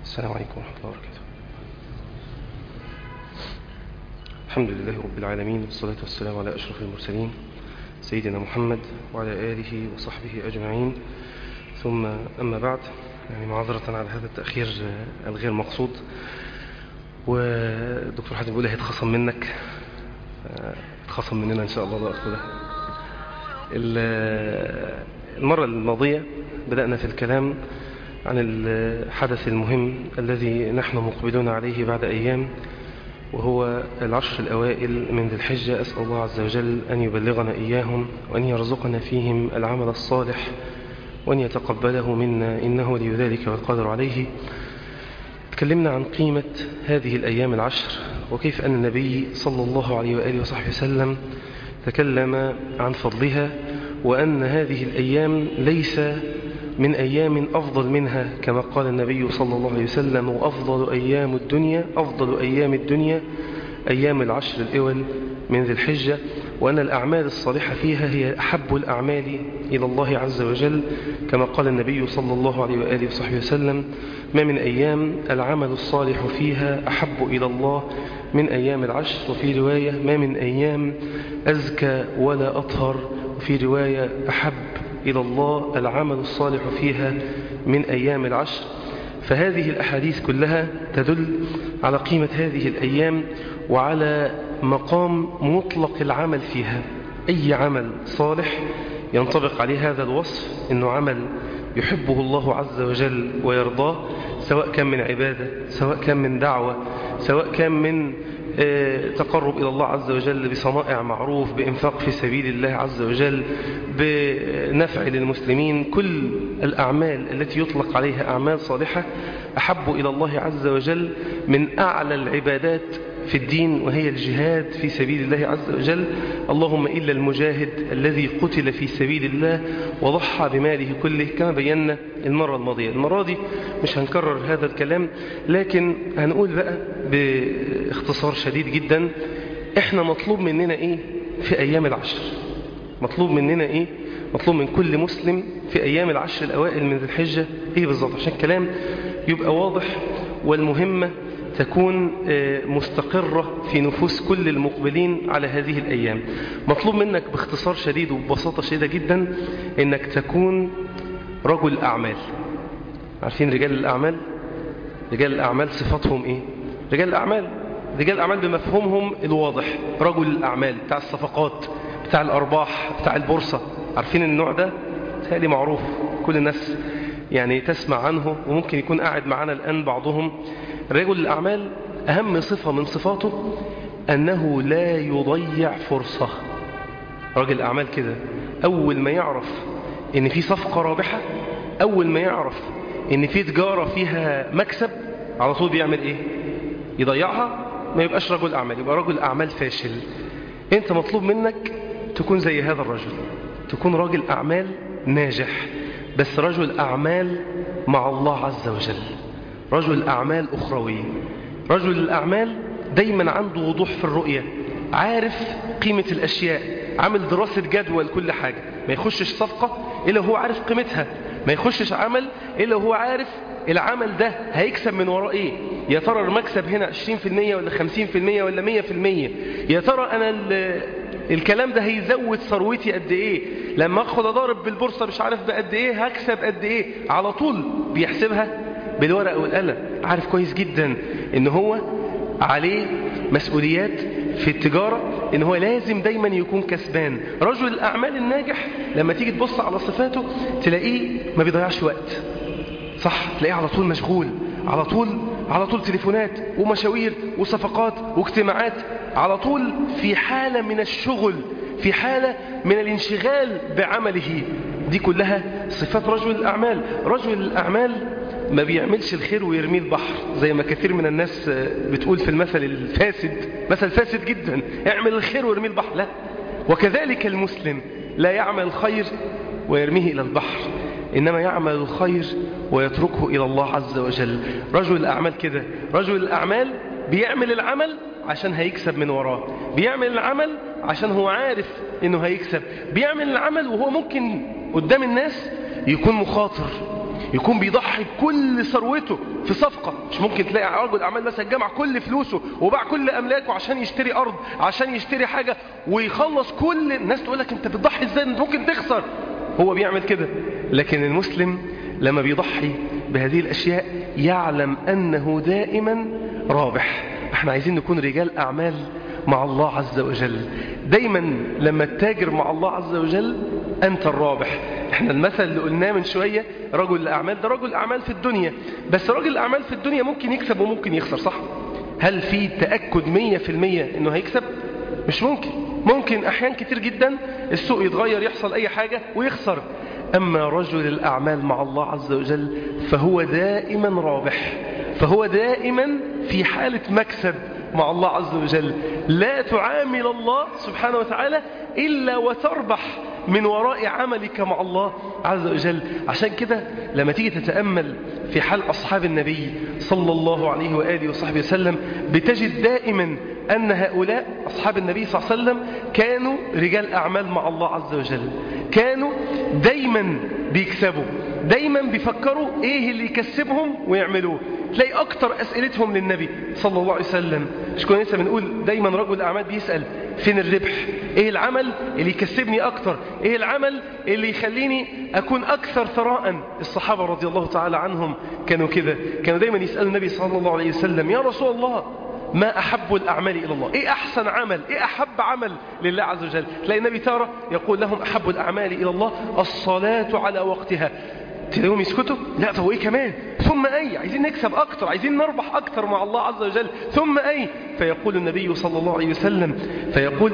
السلام عليكم ورحمة الله وبركاته الحمد لله رب العالمين والصلاة والسلام على أشرف المرسلين سيدنا محمد وعلى آله وصحبه أجمعين ثم أما بعد يعني معذرة على هذا التأخير الغير مقصود والدكتور حاتم بيقول هيتخصم منك اتخصم مننا إن شاء الله الله أخذ المرة الماضية بدأنا في الكلام عن الحدث المهم الذي نحن مقبلون عليه بعد أيام وهو العشر الأوائل من ذي الحجة أسأل الله عز وجل أن يبلغنا إياهم وأن يرزقنا فيهم العمل الصالح وأن يتقبله منا إنه لي ذلك والقادر عليه تكلمنا عن قيمة هذه الأيام العشر وكيف أن النبي صلى الله عليه وآله وصحبه وسلم تكلم عن فضلها وأن هذه الأيام ليس من أيام أفضل منها كما قال النبي صلى الله عليه وسلم وأفضل أيام الدنيا أفضل أيام الدنيا أيام العشر الأول من ذي الحجة وأن الأعمال الصالحة فيها هي أحب الأعمال إلى الله عز وجل كما قال النبي صلى الله عليه وآله وصحبه وسلم ما من أيام العمل الصالح فيها أحب إلى الله من أيام العشر وفي رواية ما من أيام أزكى ولا أطهر وفي رواية أحب إلى الله العمل الصالح فيها من أيام العشر فهذه الأحاديث كلها تدل على قيمة هذه الأيام وعلى مقام مطلق العمل فيها أي عمل صالح ينطبق عليه هذا الوصف أنه عمل يحبه الله عز وجل ويرضاه سواء كان من عبادة سواء كان من دعوة سواء كان من تقرب إلى الله عز وجل بصنائع معروف بإنفاق في سبيل الله عز وجل بنفع للمسلمين كل الأعمال التي يطلق عليها أعمال صالحة أحب إلى الله عز وجل من أعلى العبادات في الدين وهي الجهاد في سبيل الله عز وجل اللهم إلا المجاهد الذي قتل في سبيل الله وضحى بماله كله كما بينا المرة الماضية المرة دي مش هنكرر هذا الكلام لكن هنقول بقى باختصار شديد جدا احنا مطلوب مننا ايه في ايام العشر مطلوب مننا ايه مطلوب من كل مسلم في ايام العشر الاوائل من ذي الحجة ايه بالظبط عشان الكلام يبقى واضح والمهمة تكون مستقرة في نفوس كل المقبلين على هذه الأيام مطلوب منك باختصار شديد وببساطة شديدة جدا أنك تكون رجل أعمال عارفين رجال الأعمال رجال الأعمال صفاتهم إيه رجال الأعمال رجال الأعمال بمفهومهم الواضح رجل الأعمال بتاع الصفقات بتاع الأرباح بتاع البورصة عارفين النوع ده تهيألي معروف كل الناس يعني تسمع عنه وممكن يكون قاعد معنا الآن بعضهم رجل الأعمال أهم صفة من صفاته أنه لا يضيع فرصة رجل الأعمال كده أول ما يعرف إن في صفقة رابحة أول ما يعرف إن في تجارة فيها مكسب على طول بيعمل إيه يضيعها ما يبقاش رجل أعمال يبقى رجل أعمال فاشل أنت مطلوب منك تكون زي هذا الرجل تكون راجل أعمال ناجح بس رجل أعمال مع الله عز وجل رجل أعمال أخروية رجل الأعمال دايما عنده وضوح في الرؤية عارف قيمة الأشياء عامل دراسة جدوى لكل حاجة ما يخشش صفقة إلا هو عارف قيمتها ما يخشش عمل إلا هو عارف العمل ده هيكسب من وراء إيه يا ترى المكسب هنا 20% ولا 50% ولا 100% يا ترى أنا الكلام ده هيزود ثروتي قد ايه لما ادخل اضارب بالبورصه مش عارف بقد ايه هكسب قد ايه على طول بيحسبها بالورق والقلم عارف كويس جدا ان هو عليه مسؤوليات في التجارة ان هو لازم دايما يكون كسبان رجل الاعمال الناجح لما تيجي تبص على صفاته تلاقيه ما بيضيعش وقت صح تلاقيه على طول مشغول على طول على طول تليفونات ومشاوير وصفقات واجتماعات على طول في حالة من الشغل في حالة من الانشغال بعمله دي كلها صفات رجل الأعمال رجل الأعمال ما بيعملش الخير ويرميه البحر زي ما كثير من الناس بتقول في المثل الفاسد مثل فاسد جدا اعمل الخير ويرميه البحر لا وكذلك المسلم لا يعمل الخير ويرميه إلى البحر إنما يعمل الخير ويتركه إلى الله عز وجل رجل الأعمال كده رجل الأعمال بيعمل العمل عشان هيكسب من وراه بيعمل العمل عشان هو عارف انه هيكسب بيعمل العمل وهو ممكن قدام الناس يكون مخاطر يكون بيضحي بكل ثروته في صفقة مش ممكن تلاقي رجل أعمال مثلا جمع كل فلوسه وباع كل أملاكه عشان يشتري أرض عشان يشتري حاجة ويخلص كل الناس تقول لك أنت بتضحي إزاي أنت ممكن تخسر هو بيعمل كده لكن المسلم لما بيضحي بهذه الأشياء يعلم أنه دائما رابح احنا عايزين نكون رجال أعمال مع الله عز وجل دايما لما تتاجر مع الله عز وجل أنت الرابح احنا المثل اللي قلناه من شوية رجل الأعمال ده رجل أعمال في الدنيا بس رجل الأعمال في الدنيا ممكن يكسب وممكن يخسر صح هل في تأكد مية في المية انه هيكسب مش ممكن ممكن أحيان كتير جدا السوق يتغير يحصل أي حاجة ويخسر أما رجل الأعمال مع الله عز وجل فهو دائما رابح فهو دائما في حالة مكسب مع الله عز وجل لا تعامل الله سبحانه وتعالى إلا وتربح من وراء عملك مع الله عز وجل عشان كده لما تيجي تتأمل في حال أصحاب النبي صلى الله عليه وآله وصحبه وسلم بتجد دائما أن هؤلاء أصحاب النبي صلى الله عليه وسلم كانوا رجال أعمال مع الله عز وجل كانوا دايما بيكسبوا دايما بيفكروا ايه اللي يكسبهم ويعملوه تلاقي اكتر اسئلتهم للنبي صلى الله عليه وسلم مش كنا لسه بنقول دايما رجل الاعمال بيسال فين الربح ايه العمل اللي يكسبني اكتر ايه العمل اللي يخليني اكون اكثر ثراء الصحابه رضي الله تعالى عنهم كانوا كده كانوا دايما يسالوا النبي صلى الله عليه وسلم يا رسول الله ما أحب الأعمال إلى الله إيه أحسن عمل إيه أحب عمل لله عز وجل تلاقي النبي تارة يقول لهم أحب الأعمال إلى الله الصلاة على وقتها تلاقيهم يسكتوا لا طب ايه كمان ثم اي عايزين نكسب اكتر عايزين نربح اكتر مع الله عز وجل ثم اي فيقول النبي صلى الله عليه وسلم فيقول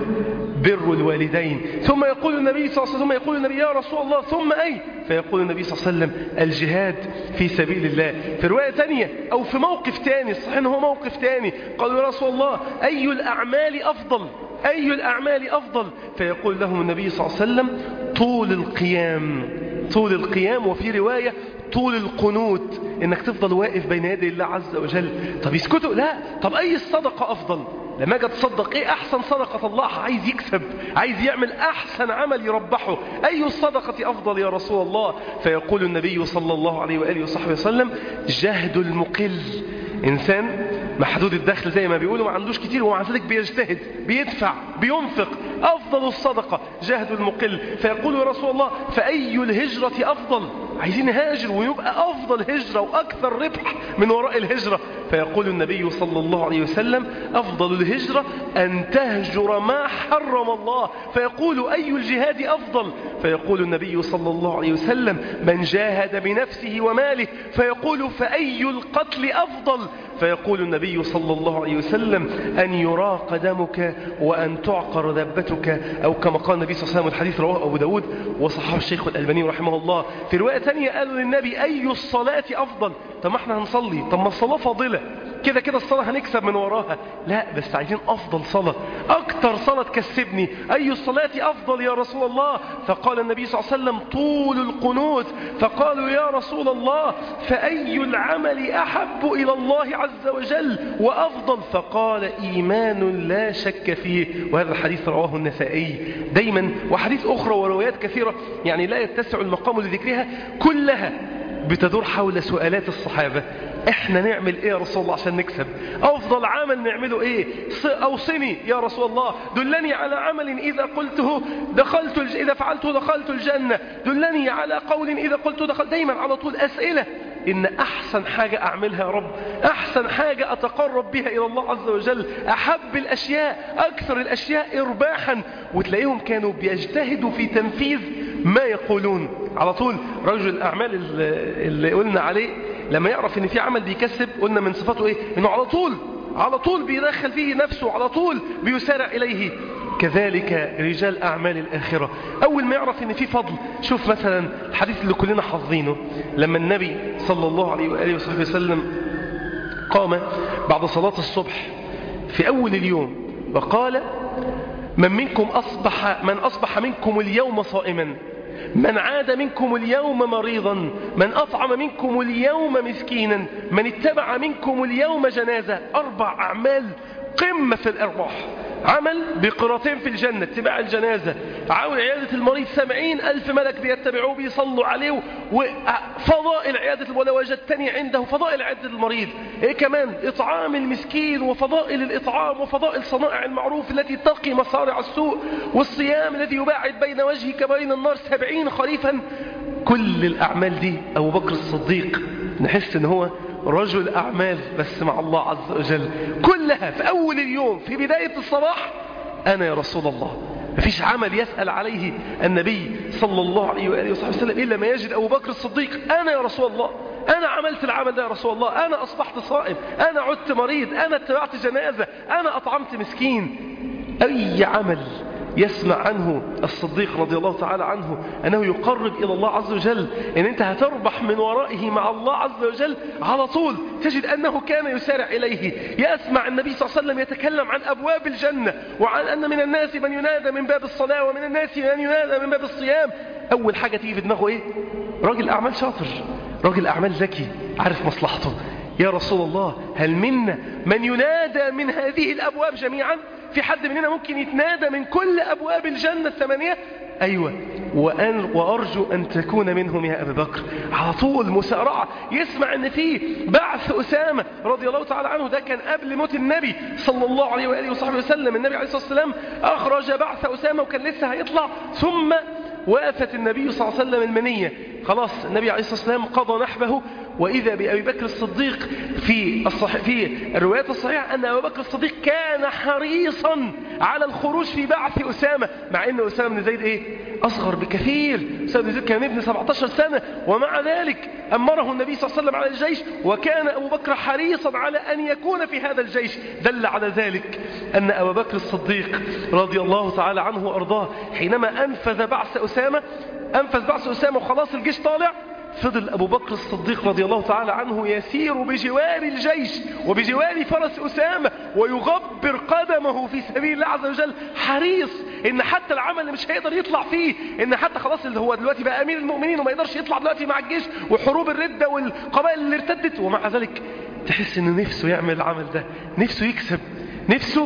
بر الوالدين ثم يقول النبي صلى الله عليه وسلم يقول النبي يا رسول الله ثم اي فيقول النبي صلى الله عليه وسلم الجهاد في سبيل الله في رواية ثانية او في موقف ثاني صحيح ان هو موقف ثاني قالوا يا رسول الله اي الاعمال افضل أي الأعمال أفضل فيقول لهم النبي صلى الله عليه وسلم طول القيام طول القيام وفي رواية طول القنوت انك تفضل واقف بين يدي الله عز وجل طب يسكتوا لا طب اي الصدقة افضل لما اجي تصدق ايه احسن صدقة الله عايز يكسب عايز يعمل احسن عمل يربحه اي الصدقة افضل يا رسول الله فيقول النبي صلى الله عليه وآله وصحبه وسلم جهد المقل انسان محدود الدخل زي ما بيقولوا ما عندوش كتير ومع ذلك بيجتهد بيدفع بينفق أفضل الصدقة جهد المقل فيقول يا رسول الله فأي الهجرة أفضل عايزين نهاجر ويبقى أفضل هجرة وأكثر ربح من وراء الهجرة فيقول النبي صلى الله عليه وسلم أفضل الهجرة أن تهجر ما حرم الله فيقول أي الجهاد أفضل فيقول النبي صلى الله عليه وسلم من جاهد بنفسه وماله فيقول فأي القتل أفضل فيقول النبي صلى الله عليه وسلم أن يراق دمك وأن تعقر ذبتك أو كما قال النبي صلى الله عليه وسلم الحديث رواه أبو داود وصححه الشيخ الألباني رحمه الله في رواية ثانية قالوا للنبي أي الصلاة أفضل طب ما احنا هنصلي طب ما الصلاة فاضلة كده كده الصلاة هنكسب من وراها لا بس عايزين أفضل صلاة أكتر صلاة تكسبني أي الصلاة أفضل يا رسول الله فقال النبي صلى الله عليه وسلم طول القنوت فقالوا يا رسول الله فأي العمل أحب إلى الله عز وجل وأفضل فقال إيمان لا شك فيه وهذا الحديث رواه النسائي دايما وحديث أخرى وروايات كثيرة يعني لا يتسع المقام لذكرها كلها بتدور حول سؤالات الصحابة احنا نعمل ايه يا رسول الله عشان نكسب افضل عمل نعمله ايه اوصني يا رسول الله دلني على عمل اذا قلته دخلت الج... اذا فعلته دخلت الجنة دلني على قول اذا قلته دخلت دايما على طول اسئلة ان احسن حاجة اعملها يا رب احسن حاجة اتقرب بها الى الله عز وجل احب الاشياء اكثر الاشياء ارباحا وتلاقيهم كانوا بيجتهدوا في تنفيذ ما يقولون على طول رجل الاعمال اللي قلنا عليه لما يعرف ان في عمل بيكسب قلنا من صفاته ايه انه على طول على طول بيدخل فيه نفسه على طول بيسارع اليه كذلك رجال أعمال الآخرة أول ما يعرف أن في فضل شوف مثلا الحديث اللي كلنا حافظينه لما النبي صلى الله عليه وآله وصحبه وسلم قام بعد صلاة الصبح في أول اليوم وقال من منكم أصبح من أصبح منكم اليوم صائما من عاد منكم اليوم مريضا من أطعم منكم اليوم مسكينا من اتبع منكم اليوم جنازة أربع أعمال قمة في الأرباح عمل بقراطين في الجنة اتباع الجنازة عاون عيادة المريض سبعين ألف ملك بيتبعوه بيصلوا عليه وفضائل عيادة ولا وجدتني عنده فضائل عيادة المريض إيه كمان إطعام المسكين وفضائل الإطعام وفضائل صنائع المعروف التي تقي مصارع السوء والصيام الذي يباعد بين وجهك وبين النار سبعين خريفا كل الأعمال دي أبو بكر الصديق نحس ان هو رجل أعمال بس مع الله عز وجل كلها في أول اليوم في بداية الصباح أنا يا رسول الله مفيش عمل يسأل عليه النبي صلى الله عليه وآله وصحبه وسلم إلا ما يجد أبو بكر الصديق أنا يا رسول الله أنا عملت العمل ده يا رسول الله أنا أصبحت صائم أنا عدت مريض أنا اتبعت جنازة أنا أطعمت مسكين أي عمل يسمع عنه الصديق رضي الله تعالى عنه أنه يقرب إلى الله عز وجل أن أنت هتربح من ورائه مع الله عز وجل على طول تجد أنه كان يسارع إليه يسمع النبي صلى الله عليه وسلم يتكلم عن أبواب الجنة وعن أن من الناس من ينادى من باب الصلاة ومن الناس من ينادى من باب الصيام أول حاجة تيجي في دماغه إيه راجل أعمال شاطر راجل أعمال ذكي عارف مصلحته يا رسول الله هل منا من ينادى من هذه الأبواب جميعا في حد مننا ممكن يتنادى من كل أبواب الجنة الثمانية أيوة وأن وأرجو أن تكون منهم يا أبي بكر على طول مسارعة يسمع أن في بعث أسامة رضي الله تعالى عنه ده كان قبل موت النبي صلى الله عليه وآله وصحبه وسلم النبي عليه الصلاة والسلام أخرج بعث أسامة وكان لسه هيطلع ثم وافت النبي صلى الله عليه وسلم المنية خلاص النبي عليه الصلاة والسلام قضى نحبه وإذا بأبي بكر الصديق في الصح... في الروايات الصحيحة أن أبي بكر الصديق كان حريصا على الخروج في بعث أسامة مع أن أسامة بن زيد إيه؟ أصغر بكثير أسامة بن زيد كان ابن 17 سنة ومع ذلك أمره النبي صلى الله عليه وسلم على الجيش وكان أبو بكر حريصا على أن يكون في هذا الجيش دل على ذلك أن أبا بكر الصديق رضي الله تعالى عنه وأرضاه حينما أنفذ بعث أسامة أنفذ بعث أسامة وخلاص الجيش طالع فضل أبو بكر الصديق رضي الله تعالى عنه يسير بجوار الجيش وبجوار فرس أسامة ويغبر قدمه في سبيل الله عز وجل حريص إن حتى العمل اللي مش هيقدر يطلع فيه إن حتى خلاص اللي هو دلوقتي بقى أمير المؤمنين وما يقدرش يطلع دلوقتي مع الجيش وحروب الردة والقبائل اللي ارتدت ومع ذلك تحس إنه نفسه يعمل العمل ده نفسه يكسب نفسه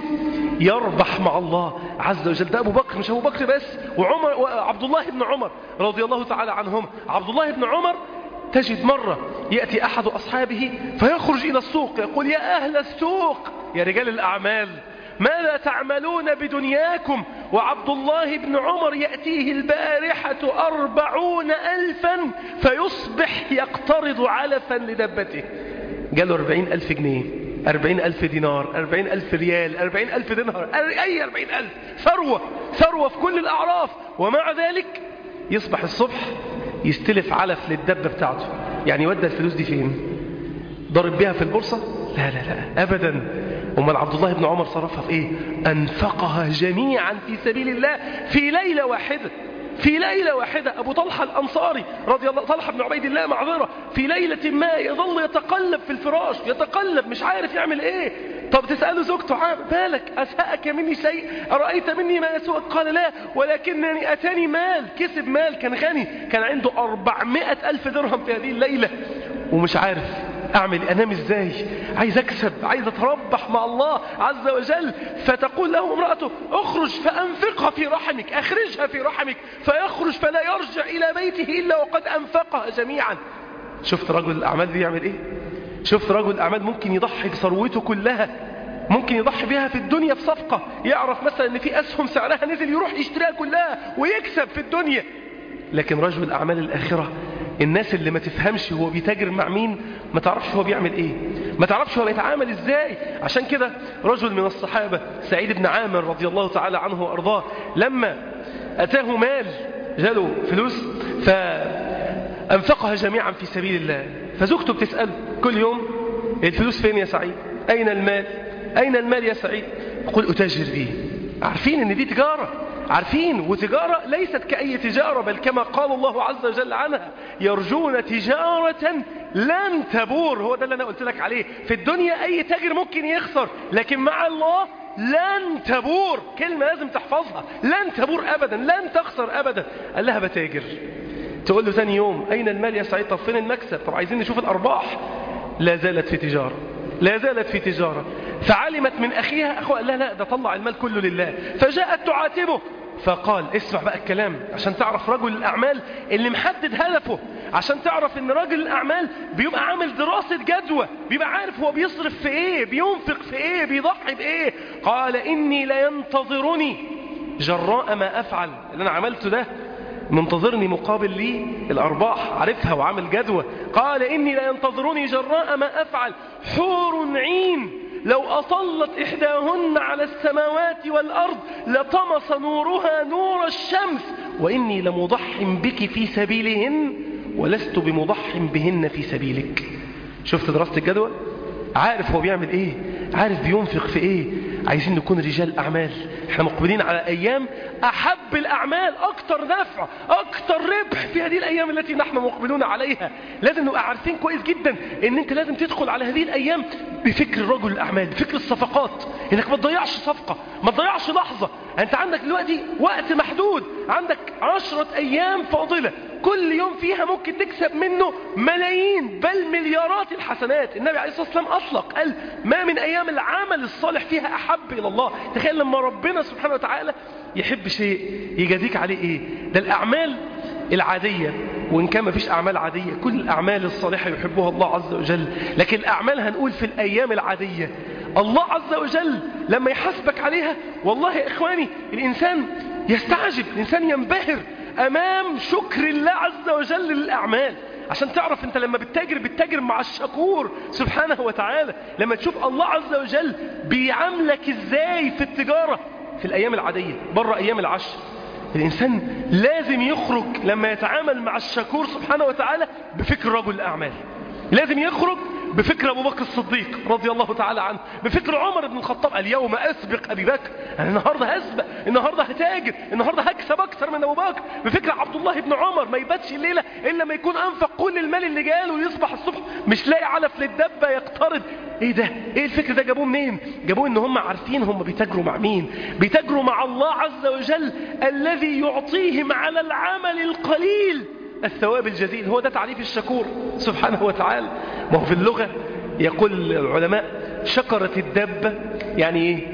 يربح مع الله عز وجل ده أبو بكر مش أبو بكر بس وعمر وعبد الله بن عمر رضي الله تعالى عنهم عبد الله بن عمر تجد مرة يأتي أحد أصحابه فيخرج إلى السوق يقول يا أهل السوق يا رجال الأعمال ماذا تعملون بدنياكم وعبد الله بن عمر يأتيه البارحة أربعون ألفا فيصبح يقترض علفا لدبته قالوا أربعين ألف جنيه أربعين ألف دينار أربعين ألف ريال أربعين ألف دينار أي أربعين ألف ثروة ثروة في كل الأعراف ومع ذلك يصبح الصبح يستلف علف للدبة بتاعته يعني يودى الفلوس دي فين ضرب بيها في البورصة لا لا لا أبدا أمال عبد الله بن عمر صرفها في إيه أنفقها جميعا في سبيل الله في ليلة واحدة في ليلة واحدة أبو طلحة الأنصاري رضي الله طلحة بن عبيد الله معذرة في ليلة ما يظل يتقلب في الفراش يتقلب مش عارف يعمل إيه طب تسأله زوجته عام بالك أساءك مني شيء أرأيت مني ما يسوءك قال لا ولكنني أتاني مال كسب مال كان غني كان عنده أربعمائة ألف درهم في هذه الليلة ومش عارف أعمل أنام إزاي عايز أكسب عايز أتربح مع الله عز وجل فتقول له امرأته اخرج فأنفقها في رحمك أخرجها في رحمك فيخرج فلا يرجع إلى بيته إلا وقد أنفقها جميعا شفت رجل الأعمال دي يعمل إيه شفت رجل الأعمال ممكن يضحي بثروته كلها ممكن يضحي بها في الدنيا في صفقة يعرف مثلا ان في أسهم سعرها نزل يروح يشتريها كلها ويكسب في الدنيا لكن رجل الأعمال الآخرة الناس اللي ما تفهمش هو بيتاجر مع مين ما تعرفش هو بيعمل ايه ما تعرفش هو بيتعامل ازاي عشان كده رجل من الصحابة سعيد بن عامر رضي الله تعالى عنه وارضاه لما اتاه مال جاله فلوس فانفقها جميعا في سبيل الله فزوجته بتسأله كل يوم الفلوس فين يا سعيد اين المال اين المال يا سعيد يقول اتاجر به عارفين ان دي تجارة عارفين وتجارة ليست كأي تجارة بل كما قال الله عز وجل عنها يرجون تجارة لن تبور هو ده اللي أنا قلت لك عليه في الدنيا أي تاجر ممكن يخسر لكن مع الله لن تبور كلمة لازم تحفظها لن تبور أبدا لن تخسر أبدا قال لها بتاجر تقول له ثاني يوم أين المال يا سعيد طب فين المكسب طب عايزين نشوف الأرباح لا زالت في تجارة لا زالت في تجارة فعلمت من أخيها أخوها لا لا ده طلع المال كله لله فجاءت تعاتبه فقال اسمع بقى الكلام عشان تعرف رجل الأعمال اللي محدد هدفه عشان تعرف ان رجل الأعمال بيبقى عامل دراسة جدوى بيبقى عارف هو بيصرف في ايه بينفق في ايه بيضحي بايه قال إني لينتظرني جراء ما أفعل اللي أنا عملته ده منتظرني مقابل لي الأرباح عارفها وعامل جدوى قال إني لينتظرني جراء ما أفعل حور عين لو أطلت إحداهن على السماوات والأرض لطمس نورها نور الشمس وإني لمضح بك في سبيلهن ولست بمضح بهن في سبيلك شفت دراسة الجدوى عارف هو بيعمل ايه عارف بينفق في ايه عايزين نكون رجال اعمال احنا مقبلين على ايام احب الاعمال اكتر نفع اكتر ربح في هذه الايام التي نحن مقبلون عليها لازم نبقى عارفين كويس جدا ان انت لازم تدخل على هذه الايام بفكر رجل الاعمال بفكر الصفقات انك ما تضيعش صفقة ما تضيعش لحظة انت عندك دلوقتي وقت محدود عندك عشرة ايام فاضلة كل يوم فيها ممكن تكسب منه ملايين بل مليارات الحسنات النبي عليه الصلاة والسلام أطلق قال ما من أيام العمل الصالح فيها أحب إلى الله تخيل لما ربنا سبحانه وتعالى يحب شيء يجازيك عليه إيه ده الأعمال العادية وإن كان ما فيش أعمال عادية كل الأعمال الصالحة يحبها الله عز وجل لكن الأعمال هنقول في الأيام العادية الله عز وجل لما يحاسبك عليها والله يا إخواني الإنسان يستعجب الإنسان ينبهر أمام شكر الله عز وجل للأعمال عشان تعرف انت لما بتتاجر بتتاجر مع الشكور سبحانه وتعالى لما تشوف الله عز وجل بيعاملك ازاي في التجارة في الأيام العادية بره أيام العشر الإنسان لازم يخرج لما يتعامل مع الشكور سبحانه وتعالى بفكر رجل الأعمال لازم يخرج بفكر أبو بكر الصديق رضي الله تعالى عنه بفكر عمر بن الخطاب اليوم أسبق أبي بكر أنا النهاردة هسبق النهاردة هتاجر النهاردة هكسب أكثر من أبو بكر بفكر عبد الله بن عمر ما يباتش الليلة إلا ما يكون أنفق كل المال اللي جاله ويصبح الصبح مش لاقي علف للدبة يقترض إيه ده إيه الفكر ده جابوه منين جابوه إن هم عارفين هم بيتاجروا مع مين بيتاجروا مع الله عز وجل الذي يعطيهم على العمل القليل الثواب الجزيل هو ده تعريف الشكور سبحانه وتعالى ما هو في اللغة يقول العلماء شكرت الدبة يعني ايه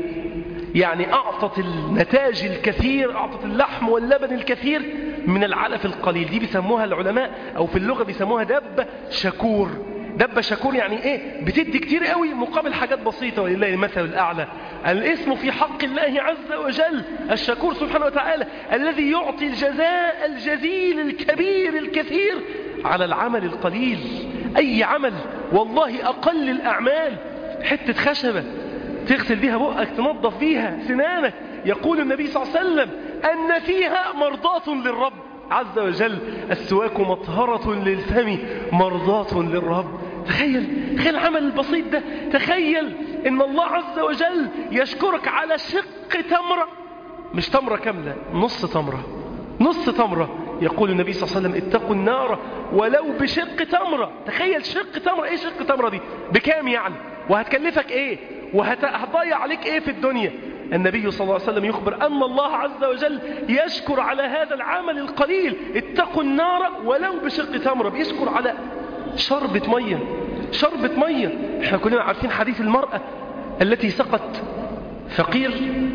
يعني أعطت النتاج الكثير أعطت اللحم واللبن الكثير من العلف القليل دي بيسموها العلماء أو في اللغة بيسموها دبة شكور دبة شكور يعني ايه بتدي كتير قوي مقابل حاجات بسيطة ولله المثل الأعلى الاسم في حق الله عز وجل الشكور سبحانه وتعالى الذي يعطي الجزاء الجزيل الكبير الكثير على العمل القليل أي عمل والله أقل الأعمال حتة خشبة تغسل بيها بقك تنظف بيها سنانك يقول النبي صلى الله عليه وسلم أن فيها مرضاة للرب عز وجل السواك مطهرة للفم مرضاة للرب تخيل تخيل العمل البسيط ده تخيل ان الله عز وجل يشكرك على شق تمرة مش تمرة كاملة نص تمرة نص تمرة يقول النبي صلى الله عليه وسلم اتقوا النار ولو بشق تمرة تخيل شق تمرة ايه شق تمرة دي بكام يعني وهتكلفك ايه وهتضيع عليك ايه في الدنيا النبي صلى الله عليه وسلم يخبر أن الله عز وجل يشكر على هذا العمل القليل اتقوا النار ولو بشق تمرة بيشكر على شربة مية شربة مية احنا كلنا عارفين حديث المرأة التي سقط فقير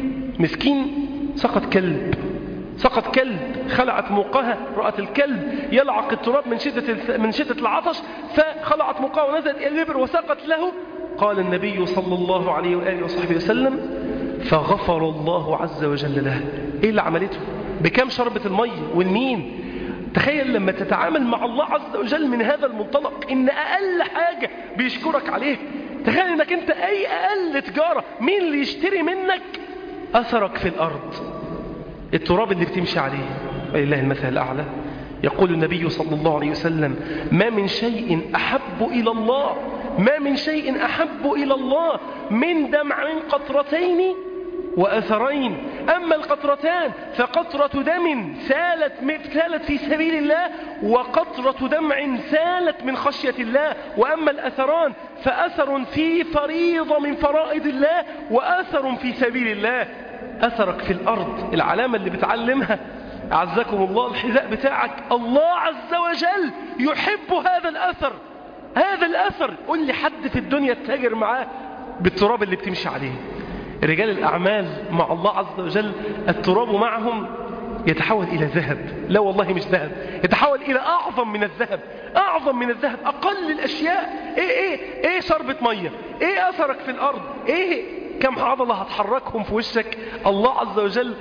مسكين سقط كلب سقط كلب خلعت موقها رأت الكلب يلعق التراب من شدة من شدة العطش فخلعت موقها ونزلت إلى الإبر وسقت له قال النبي صلى الله عليه وآله وصحبه وسلم فغفر الله عز وجل له ايه اللي عملته بكم شربة المية والمين تخيل لما تتعامل مع الله عز وجل من هذا المنطلق ان اقل حاجة بيشكرك عليه تخيل انك انت اي اقل تجارة مين اللي يشتري منك اثرك في الارض التراب اللي بتمشي عليه ولله المثل الاعلى يقول النبي صلى الله عليه وسلم ما من شيء احب الى الله ما من شيء احب الى الله من دمع قطرتين وأثرين أما القطرتان فقطرة دم سالت, سالت في سبيل الله وقطرة دمع سالت من خشية الله وأما الأثران فأثر في فريضة من فرائض الله وأثر في سبيل الله أثرك في الأرض العلامة اللي بتعلمها أعزكم الله الحذاء بتاعك الله عز وجل يحب هذا الأثر هذا الأثر قل لي حد في الدنيا تتاجر معاه بالتراب اللي بتمشي عليه رجال الأعمال مع الله عز وجل التراب معهم يتحول إلى ذهب لا والله مش ذهب يتحول إلى أعظم من الذهب أعظم من الذهب أقل الأشياء إيه إيه إيه شربة مية إيه أثرك في الأرض إيه كم عضلة هتحركهم في وشك الله عز وجل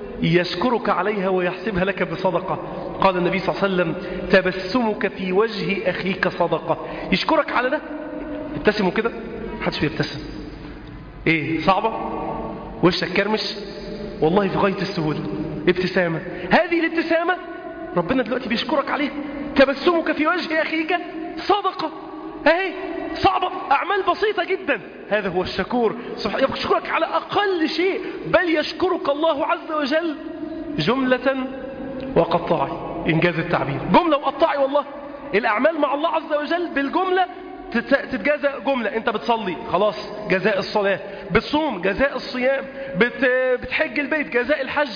يشكرك عليها ويحسبها لك بصدقة قال النبي صلى الله عليه وسلم تبسمك في وجه أخيك صدقة يشكرك على ده ابتسموا كده محدش بيبتسم ايه صعبة وشك كرمش والله في غاية السهولة ابتسامة هذه الابتسامة ربنا دلوقتي بيشكرك عليها تبسمك في وجه أخيك صدقة اهي صعبة أعمال بسيطة جدا هذا هو الشكور يشكرك على أقل شيء بل يشكرك الله عز وجل جملة وقطاعي إنجاز التعبير جملة وقطاعي والله الأعمال مع الله عز وجل بالجملة تتجازى جملة انت بتصلي خلاص جزاء الصلاة بتصوم جزاء الصيام بت... بتحج البيت جزاء الحج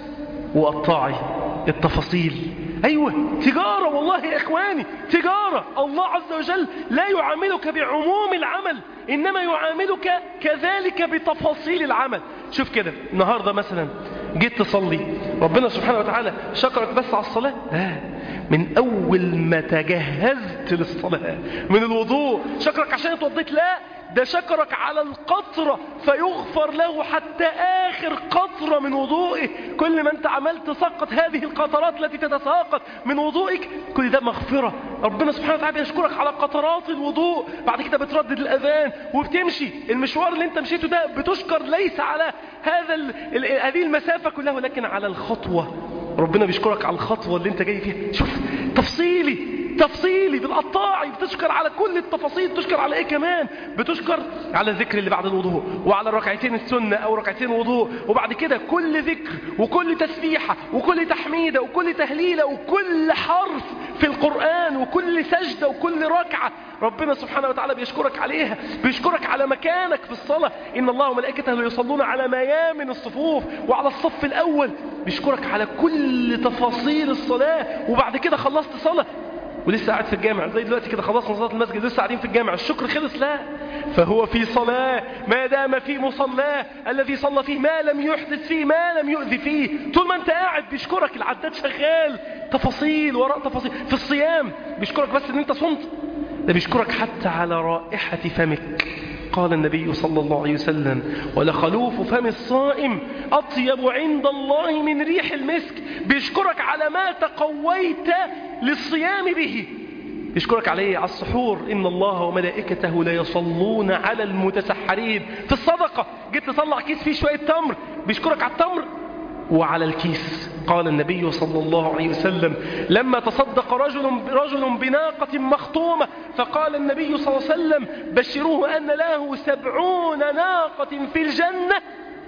وقطاعي التفاصيل أيوة تجارة والله يا إخواني تجارة الله عز وجل لا يعاملك بعموم العمل إنما يعاملك كذلك بتفاصيل العمل شوف كده النهاردة مثلا جيت تصلي ربنا سبحانه وتعالى شكرك بس على الصلاة لا من أول ما تجهزت للصلاة من الوضوء شكرك عشان اتوضيت لا ده شكرك على القطرة فيغفر له حتى آخر قطرة من وضوئه كل ما أنت عملت تسقط هذه القطرات التي تتساقط من وضوئك كل ده مغفرة ربنا سبحانه وتعالى يشكرك على قطرات الوضوء بعد كده بتردد الأذان وبتمشي المشوار اللي أنت مشيته ده بتشكر ليس على هذا ال ال هذه المسافة كلها ولكن على الخطوة ربنا بيشكرك على الخطوة اللي أنت جاي فيها شوف تفصيلي تفصيلي بالقطاعي بتشكر على كل التفاصيل بتشكر على ايه كمان بتشكر على الذكر اللي بعد الوضوء وعلى الركعتين السنة او ركعتين وضوء وبعد كده كل ذكر وكل تسبيحة وكل تحميدة وكل تهليلة وكل حرف في القرآن وكل سجدة وكل ركعة ربنا سبحانه وتعالى بيشكرك عليها بيشكرك على مكانك في الصلاة إن الله وملائكته يصلون على ميامن الصفوف وعلى الصف الأول بيشكرك على كل تفاصيل الصلاة وبعد كده خلصت صلاة ولسه قاعد في الجامع زي دلوقتي كده خلصنا صلاة المسجد لسه قاعدين في الجامع الشكر خلص لا فهو في صلاة ما دام في مصلاه الذي صلى فيه ما لم يحدث فيه ما لم يؤذي فيه طول ما انت قاعد بيشكرك العداد شغال تفاصيل وراء تفاصيل في الصيام بيشكرك بس ان انت صمت ده بيشكرك حتى على رائحة فمك قال النبي صلى الله عليه وسلم ولخلوف فم الصائم أطيب عند الله من ريح المسك بيشكرك على ما تقويت للصيام به يشكرك عليه على السحور إن الله وملائكته لا يصلون على المتسحرين في الصدقة جيت تطلع كيس فيه شوية تمر بيشكرك على التمر وعلى الكيس قال النبي صلى الله عليه وسلم لما تصدق رجل, رجل بناقة مخطومة فقال النبي صلى الله عليه وسلم بشروه أن له سبعون ناقة في الجنة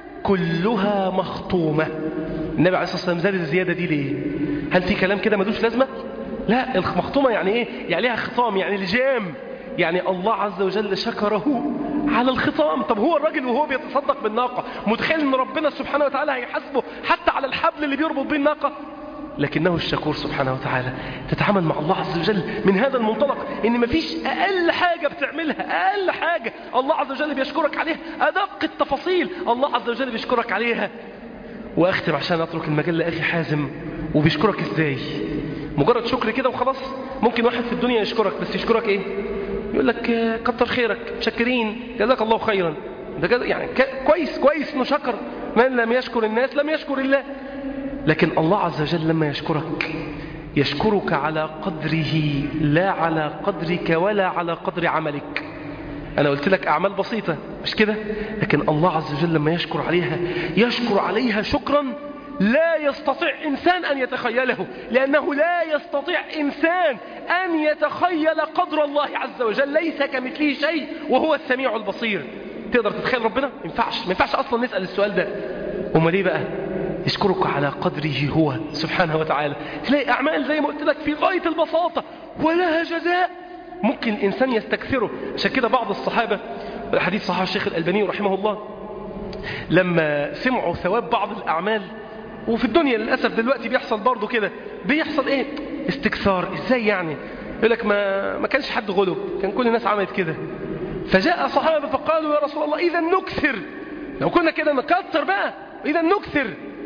كلها مخطومة النبي عليه الصلاة والسلام زاد الزيادة دي ليه هل في كلام كده ملوش لازمة لا المخطومة يعني ايه يعني ليها خطام يعني الجام يعني الله عز وجل شكره على الخطام طب هو الراجل وهو بيتصدق بالناقة متخيل ان ربنا سبحانه وتعالى هيحاسبه حتى على الحبل اللي بيربط بيه الناقة لكنه الشكور سبحانه وتعالى تتعامل مع الله عز وجل من هذا المنطلق ان مفيش اقل حاجة بتعملها اقل حاجة الله عز وجل بيشكرك عليها ادق التفاصيل الله عز وجل بيشكرك عليها واختم عشان اترك المجال لاخي حازم وبيشكرك ازاي مجرد شكر كده وخلاص ممكن واحد في الدنيا يشكرك بس يشكرك ايه يقول لك كتر خيرك شكرين جزاك الله خيرا ده جز... يعني كويس كويس انه شكر من لم يشكر الناس لم يشكر الله لكن الله عز وجل لما يشكرك يشكرك على قدره لا على قدرك ولا على قدر عملك أنا قلت لك أعمال بسيطة مش كده لكن الله عز وجل لما يشكر عليها يشكر عليها شكرا لا يستطيع إنسان أن يتخيله لأنه لا يستطيع إنسان أن يتخيل قدر الله عز وجل ليس كمثله شيء وهو السميع البصير تقدر تتخيل ربنا؟ ما ينفعش ما ينفعش أصلا نسأل السؤال ده أمال ليه بقى؟ يشكرك على قدره هو سبحانه وتعالى تلاقي أعمال زي ما قلت لك في غاية البساطة ولها جزاء ممكن الإنسان يستكثره عشان كده بعض الصحابة الحديث صحيح الشيخ الألباني رحمه الله لما سمعوا ثواب بعض الأعمال وفي الدنيا للأسف دلوقتي بيحصل برضو كده بيحصل ايه استكثار ازاي يعني يقول لك ما, ما كانش حد غلب كان كل الناس عملت كده فجاء صحابة فقالوا يا رسول الله إذا نكثر لو كنا كده نكتر بقى إذا نكثر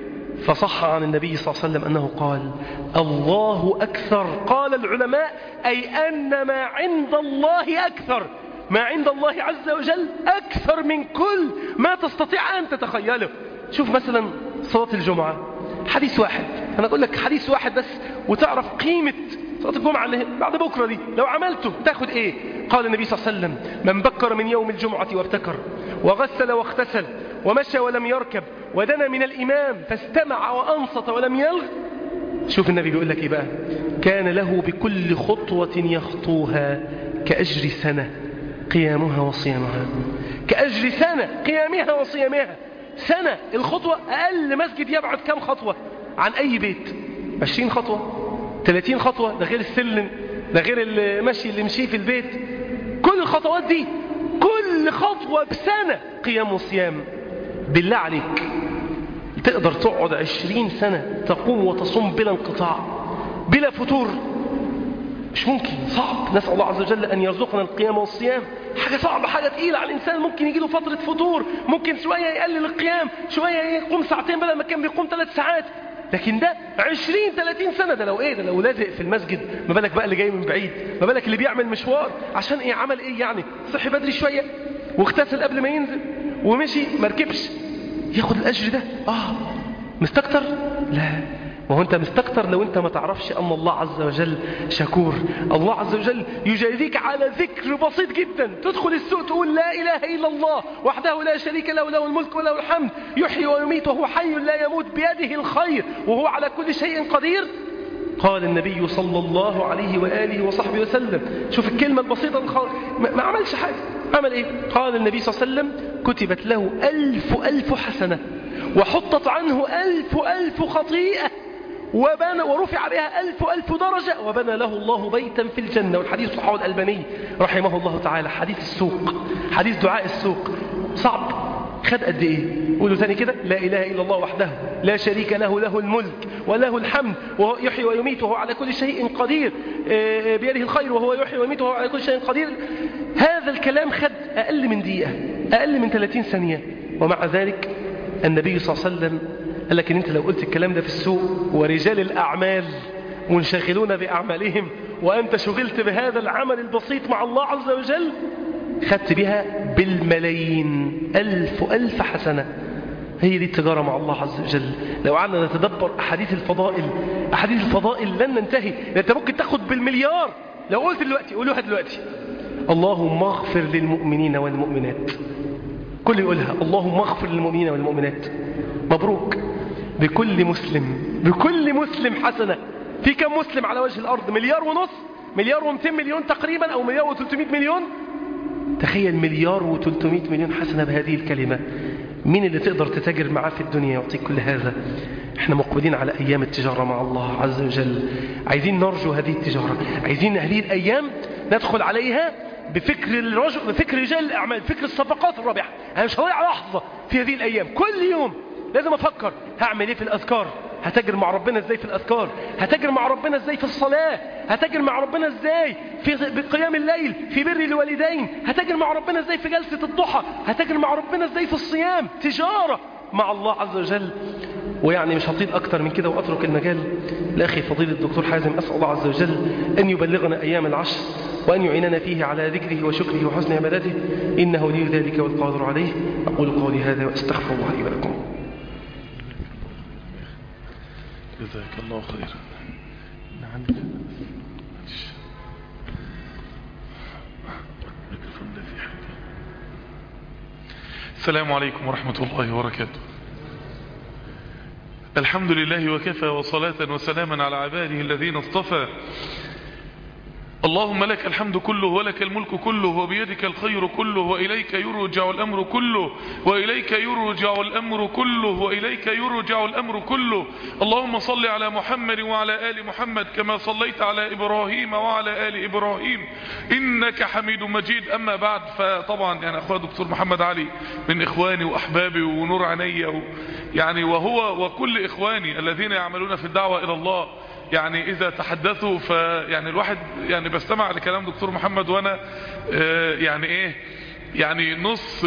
فصح عن النبي صلى الله عليه وسلم أنه قال الله أكثر قال العلماء أي أن ما عند الله أكثر ما عند الله عز وجل أكثر من كل ما تستطيع أن تتخيله شوف مثلا صلاة الجمعة حديث واحد أنا أقول لك حديث واحد بس وتعرف قيمة صلاة الجمعة اللي بعد بكرة دي لو عملته تاخد إيه قال النبي صلى الله عليه وسلم من بكر من يوم الجمعة وابتكر وغسل واغتسل ومشى ولم يركب ودنا من الإمام فاستمع وأنصت ولم يلغ شوف النبي بيقول لك إيه بقى كان له بكل خطوة يخطوها كأجر سنة قيامها وصيامها كأجر سنة قيامها وصيامها سنة الخطوة أقل مسجد يبعد كم خطوة عن أي بيت 20 خطوة 30 خطوة ده غير السلم ده غير المشي اللي مشيه في البيت كل الخطوات دي كل خطوة بسنة قيام وصيام بالله عليك تقدر تقعد عشرين سنة تقوم وتصوم بلا انقطاع بلا فتور مش ممكن صعب نسأل الله عز وجل أن يرزقنا القيام والصيام حاجة صعبة حاجة تقيلة على الإنسان ممكن يجي له فترة فتور ممكن شوية يقلل القيام شوية يقوم ساعتين بدل ما كان بيقوم ثلاث ساعات لكن ده 20 30 سنة ده لو ايه ده لو لازق في المسجد ما بالك بقى اللي جاي من بعيد ما بالك اللي بيعمل مشوار عشان ايه عمل ايه يعني صحي بدري شوية واغتسل قبل ما ينزل ومشي ما ركبش ياخد الاجر ده اه مستكتر لا وهو انت مستكتر لو انت ما تعرفش ان الله عز وجل شكور الله عز وجل يجازيك على ذكر بسيط جدا تدخل السوق تقول لا اله الا الله وحده لا شريك له له الملك وله الحمد يحيي ويميت وهو حي لا يموت بيده الخير وهو على كل شيء قدير قال النبي صلى الله عليه وآله وصحبه وسلم شوف الكلمة البسيطة الخ... ما ما عملش حاجة عمل ايه قال النبي صلى الله عليه وسلم كتبت له ألف ألف حسنة وحطت عنه ألف ألف خطيئة وبنى ورفع بها ألف ألف درجة وبنى له الله بيتا في الجنة والحديث صحابه الألباني رحمه الله تعالى حديث السوق حديث دعاء السوق صعب خد قد ايه قولوا ثاني كده لا اله الا الله وحده لا شريك له له الملك وله الحمد وهو يحيي ويميت وهو على كل شيء قدير آه، بيده الخير وهو يحيي ويميت وهو على كل شيء قدير هذا الكلام خد اقل من دقيقه اقل من 30 ثانيه ومع ذلك النبي صلى الله عليه وسلم قال لك ان انت لو قلت الكلام ده في السوق ورجال الاعمال منشغلون باعمالهم وانت شغلت بهذا العمل البسيط مع الله عز وجل خدت بها بالملايين ألف ألف حسنة هي دي التجارة مع الله عز وجل لو قعدنا نتدبر أحاديث الفضائل أحاديث الفضائل لن ننتهي لأن أنت ممكن تاخد بالمليار لو قلت دلوقتي قولوها دلوقتي اللهم اغفر للمؤمنين والمؤمنات كل يقولها اللهم اغفر للمؤمنين والمؤمنات مبروك بكل مسلم بكل مسلم حسنة في كم مسلم على وجه الأرض مليار ونص مليار ومتين مليون تقريبا أو مليار وثلاثمائة مليون تخيل مليار وثلاثمائة مليون حسنة بهذه الكلمة مين اللي تقدر تتاجر معاه في الدنيا يعطيك كل هذا احنا مقبلين على أيام التجارة مع الله عز وجل عايزين نرجو هذه التجارة عايزين هذه الأيام ندخل عليها بفكر الرجل بفكر رجال الأعمال فكر الصفقات الرابحة أنا مش هضيع لحظة في هذه الأيام كل يوم لازم أفكر هعمل إيه في الأذكار هتاجر مع ربنا ازاي في الأذكار هتاجر مع ربنا ازاي في الصلاة هتاجر مع ربنا ازاي في بقيام الليل في بر الوالدين هتاجر مع ربنا ازاي في جلسة الضحى هتاجر مع ربنا ازاي في الصيام تجارة مع الله عز وجل ويعني مش هطيل أكتر من كده وأترك المجال لأخي فضيلة الدكتور حازم أسأل الله عز وجل أن يبلغنا أيام العشر وأن يعيننا فيه على ذكره وشكره وحسن عبادته إنه لي ذلك والقادر عليه أقول قولي هذا وأستغفر الله لي ولكم جزاك الله خيرا نعم السلام عليكم ورحمة الله وبركاته الحمد لله وكفى وصلاة وسلاما على عباده الذين اصطفى اللهم لك الحمد كله ولك الملك كله وبيدك الخير كله وإليك يرجع الأمر كله وإليك يرجع الأمر كله وإليك يرجع الأمر كله اللهم صل على محمد وعلى آل محمد كما صليت على إبراهيم وعلى آل إبراهيم إنك حميد مجيد أما بعد فطبعا يعني أخوة دكتور محمد علي من إخواني وأحبابي ونور عيني و يعني وهو وكل إخواني الذين يعملون في الدعوة إلى الله يعني إذا تحدثوا فيعني الواحد يعني بستمع لكلام دكتور محمد وأنا آه يعني إيه يعني نص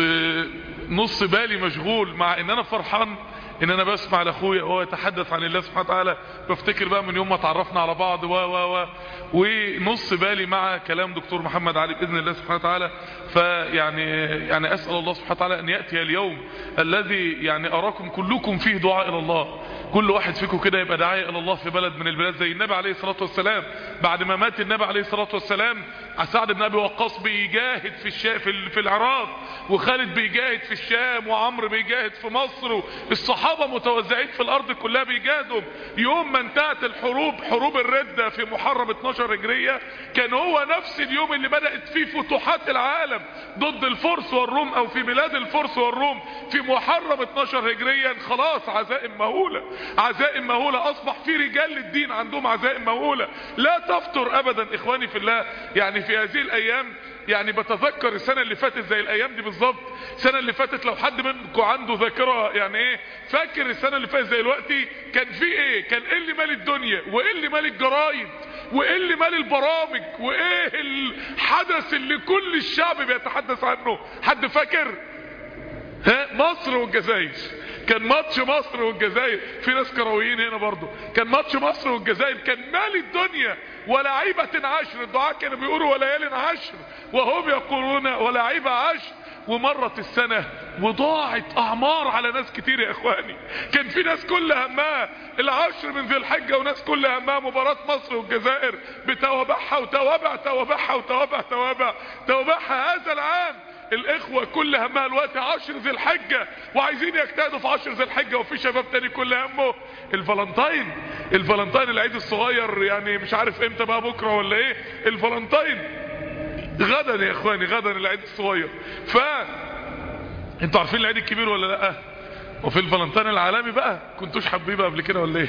نص بالي مشغول مع ان انا فرحان ان انا بسمع لاخويا وهو يتحدث عن الله سبحانه وتعالى بفتكر بقى من يوم ما تعرفنا على بعض و و و ونص بالي مع كلام دكتور محمد علي باذن الله سبحانه وتعالى فيعني يعني اسال الله سبحانه وتعالى ان ياتي اليوم الذي يعني اراكم كلكم فيه دعاء الى الله كل واحد فيكم كده يبقى داعية الى الله في بلد من البلاد زي النبي عليه الصلاة والسلام بعد ما مات النبي عليه الصلاة والسلام سعد بن ابي وقاص بيجاهد في الشام في, في العراق وخالد بيجاهد في الشام وعمرو بيجاهد في مصر الصحابة متوزعين في الارض كلها بيجاهدوا يوم ما انتهت الحروب حروب الردة في محرم 12 هجرية كان هو نفس اليوم اللي بدأت فيه فتوحات العالم ضد الفرس والروم او في بلاد الفرس والروم في محرم 12 هجريا خلاص عزائم مهولة عزائم مهولة اصبح في رجال للدين عندهم عزائم مهولة لا تفتر ابدا اخواني في الله يعني في هذه الايام يعني بتذكر السنة اللي فاتت زي الايام دي بالظبط السنة اللي فاتت لو حد منكم عنده ذاكرة يعني ايه فاكر السنة اللي فاتت زي دلوقتي كان في ايه كان ايه اللي مال الدنيا وايه اللي مال الجرايد وايه اللي مال البرامج وايه الحدث اللي كل الشعب بيتحدث عنه حد فاكر ها مصر والجزائر كان ماتش مصر والجزائر في ناس كرويين هنا برضو كان ماتش مصر والجزائر كان مال الدنيا ولاعيبة عشر الدعاء كانوا بيقولوا وليال عشر وهم يقولون ولاعيبة عشر ومرت السنة وضاعت اعمار على ناس كتير يا اخواني كان في ناس كل همها العشر من ذي الحجة وناس كل همها مباراة مصر والجزائر بتوابعها وتوابع توابعها وتوابع توابع توابعها هذا العام الاخوة كل همها الوقت عشر ذي الحجة وعايزين يجتهدوا في عشر ذي الحجة وفي شباب تاني كل همه الفالنتين الفالنتين العيد الصغير يعني مش عارف امتى بقى بكرة ولا ايه الفالنتين غدا يا اخواني غدا العيد الصغير ف انتوا عارفين العيد الكبير ولا لا وفي الفالنتين العالمي بقى كنتوش حبيبه قبل كده ولا ايه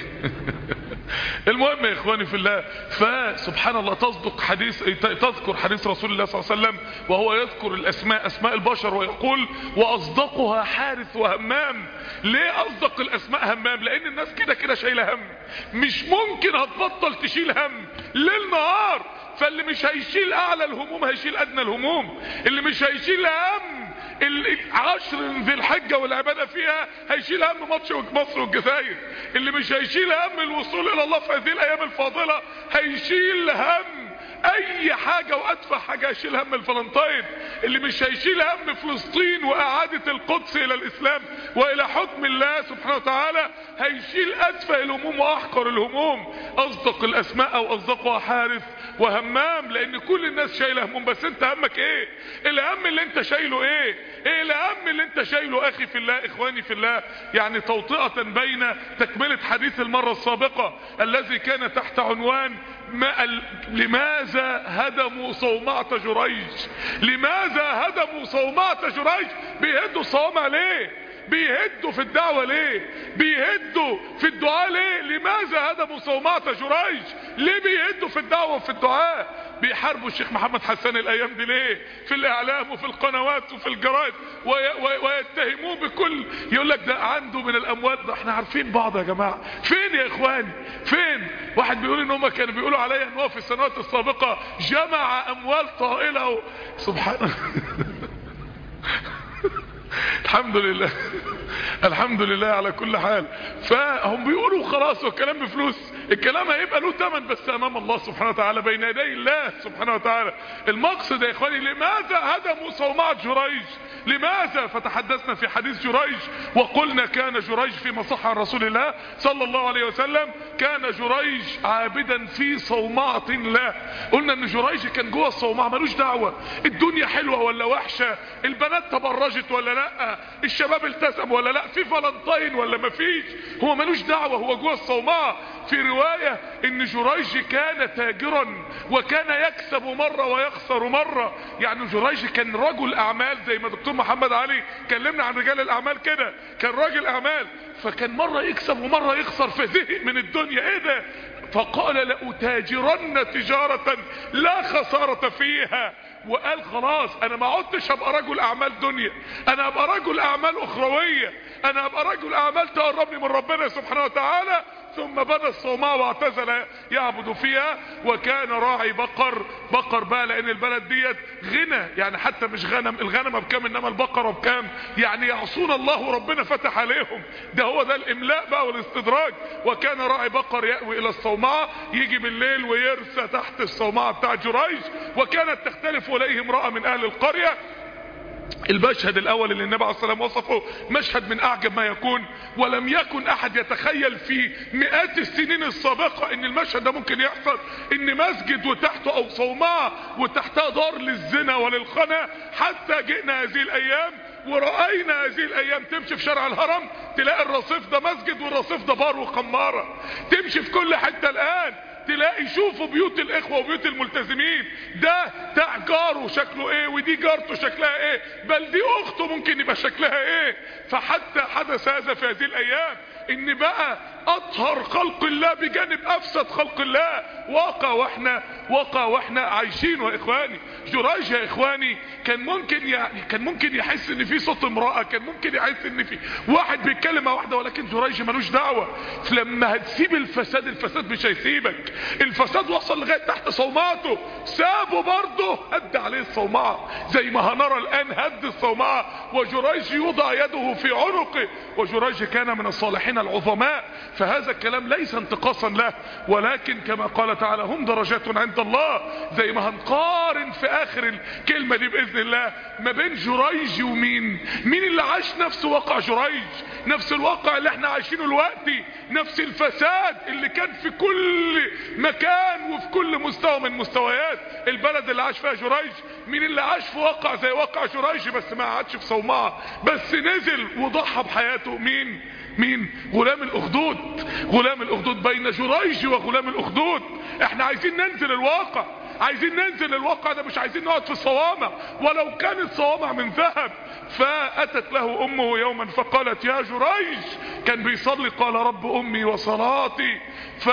المهم يا اخواني في الله فسبحان الله تصدق حديث تذكر حديث رسول الله صلى الله عليه وسلم وهو يذكر الاسماء اسماء البشر ويقول واصدقها حارث وهمام ليه اصدق الاسماء همام لان الناس كده كده شايله هم مش ممكن هتبطل تشيل هم ليل نهار فاللي مش هيشيل اعلى الهموم هيشيل ادنى الهموم اللي مش هيشيل هم العشر ذي الحجة والعبادة فيها هيشيل هم ماتش مصر والجزائر اللي مش هيشيل هم الوصول الى الله في هذه الايام الفاضلة هيشيل هم اي حاجة وادفع حاجة هيشيل هم الفلنطين اللي مش هيشيل هم فلسطين واعادة القدس الى الاسلام والى حكم الله سبحانه وتعالى هيشيل ادفع الهموم واحقر الهموم اصدق الاسماء او اصدقها حارث وهمام لان كل الناس شايله هموم بس انت همك ايه الهم اللي انت شايله ايه ايه الهم اللي انت شايله اخي في الله اخواني في الله يعني توطئة بين تكملة حديث المرة السابقة الذي كان تحت عنوان ما ال... لماذا هدموا صومعة جريج لماذا هدموا صومعة جريج بيهدوا الصوامع ليه بيهدوا في الدعوة ليه بيهدوا في الدعاء ليه لماذا هدموا صومعة جريج ليه بيهدوا في الدعوة وفي الدعاء بيحاربوا الشيخ محمد حسان الايام دي ليه في الاعلام وفي القنوات وفي الجرائد وي وي ويتهموه بكل يقول لك ده عنده من الاموال ده احنا عارفين بعض يا جماعه فين يا اخواني فين واحد بيقول ان هم كانوا بيقولوا عليا ان هو في السنوات السابقه جمع اموال طائله و... سبحان الحمد لله الحمد لله على كل حال فهم بيقولوا خلاص والكلام بفلوس الكلام هيبقى له ثمن بس امام الله سبحانه وتعالى بين يدي الله سبحانه وتعالى المقصد يا اخواني لماذا هدموا صومعة جريج لماذا فتحدثنا في حديث جريج وقلنا كان جريج في مصح عن رسول الله صلى الله عليه وسلم كان جريج عابدا في صومعة الله قلنا ان جريج كان جوه الصومعة ملوش دعوة الدنيا حلوة ولا وحشة البنات تبرجت ولا لا الشباب التزم ولا لا في فلنطين ولا مفيش هو ملوش دعوة هو جوه الصومعة في رواية ان جريج كان تاجرا وكان يكسب مرة ويخسر مرة يعني جريج كان رجل اعمال زي ما دكتور محمد علي كلمنا عن رجال الاعمال كده كان راجل اعمال فكان مرة يكسب ومرة يخسر فزهق من الدنيا ايه ده فقال لأتاجرن تجارة لا خسارة فيها وقال خلاص انا ما عدتش ابقى رجل اعمال دنيا انا ابقى رجل اعمال اخروية انا ابقى رجل اعمال تقربني من ربنا سبحانه وتعالى ثم بنى الصومعة واعتزل يعبد فيها وكان راعي بقر بقر بقى لان البلد ديت غنى يعني حتى مش غنم الغنمة بكام انما البقرة بكام يعني يعصون الله وربنا فتح عليهم ده هو ده الاملاء بقى والاستدراج وكان راعي بقر يأوي الى الصومعة يجي بالليل ويرسى تحت الصومعة بتاع جريج وكانت تختلف اليه امرأة من اهل القرية المشهد الاول اللي النبي عليه الصلاه والسلام وصفه مشهد من اعجب ما يكون ولم يكن احد يتخيل في مئات السنين السابقه ان المشهد ده ممكن يحصل ان مسجد وتحته او صومعه وتحتها دار للزنا وللخنا حتى جئنا هذه الايام ورأينا هذه الايام تمشي في شارع الهرم تلاقي الرصيف ده مسجد والرصيف ده بار وخمارة تمشي في كل حتة الان تلاقي شوفوا بيوت الاخوة وبيوت الملتزمين ده بتاع جاره شكله ايه ودي جارته شكلها ايه بل دي اخته ممكن يبقى شكلها ايه فحتى حدث هذا في هذه الايام ان بقى اطهر خلق الله بجانب افسد خلق الله واقع واحنا واقع واحنا عايشين يا اخواني جراج يا اخواني كان ممكن يعني كان ممكن يحس ان في صوت امرأة كان ممكن يحس ان في واحد بيتكلم مع واحدة ولكن جراج ملوش دعوة لما هتسيب الفساد الفساد مش هيسيبك الفساد وصل لغاية تحت صومعته سابه برضه هد عليه الصومعة زي ما هنرى الان هد الصومعة وجراج يوضع يده في عنقه وجراج كان من الصالحين العظماء فهذا الكلام ليس انتقاصا له ولكن كما قال تعالى هم درجات عند الله زي ما هنقارن في اخر الكلمة دي باذن الله ما بين جريج ومين مين اللي عاش نفس واقع جريج نفس الواقع اللي احنا عايشينه دلوقتي نفس الفساد اللي كان في كل مكان وفي كل مستوى من مستويات البلد اللي عاش فيها جريج مين اللي عاش في واقع زي واقع جريج بس ما قعدش في صومعة بس نزل وضحى بحياته مين مين غلام الاخدود غلام الاخدود بين جريج وغلام الاخدود احنا عايزين ننزل الواقع عايزين ننزل الواقع ده مش عايزين نقعد في الصوامع ولو كانت صوامع من ذهب فاتت له امه يوما فقالت يا جريج كان بيصلي قال رب امي وصلاتي ف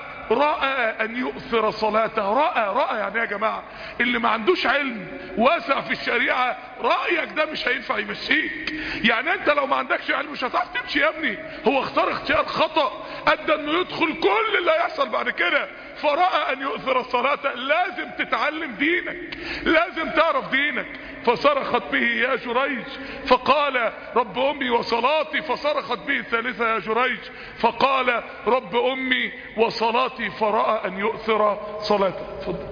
رأى ان يؤثر صلاته رأى رأى يعني يا جماعة اللي ما عندوش علم واسع في الشريعة رأيك ده مش هينفع يمشيك يعني انت لو ما عندكش علم مش هتعرف تمشي يا ابني هو اختار اختيار خطأ ادى انه يدخل كل اللي هيحصل بعد كده فرأى ان يؤثر الصلاة لازم تتعلم دينك لازم تعرف دينك فصرخت به يا جريج فقال رب امي وصلاتي فصرخت به الثالثة يا جريج فقال رب امي وصلاتي فرأى ان يؤثر صلاته اتفضل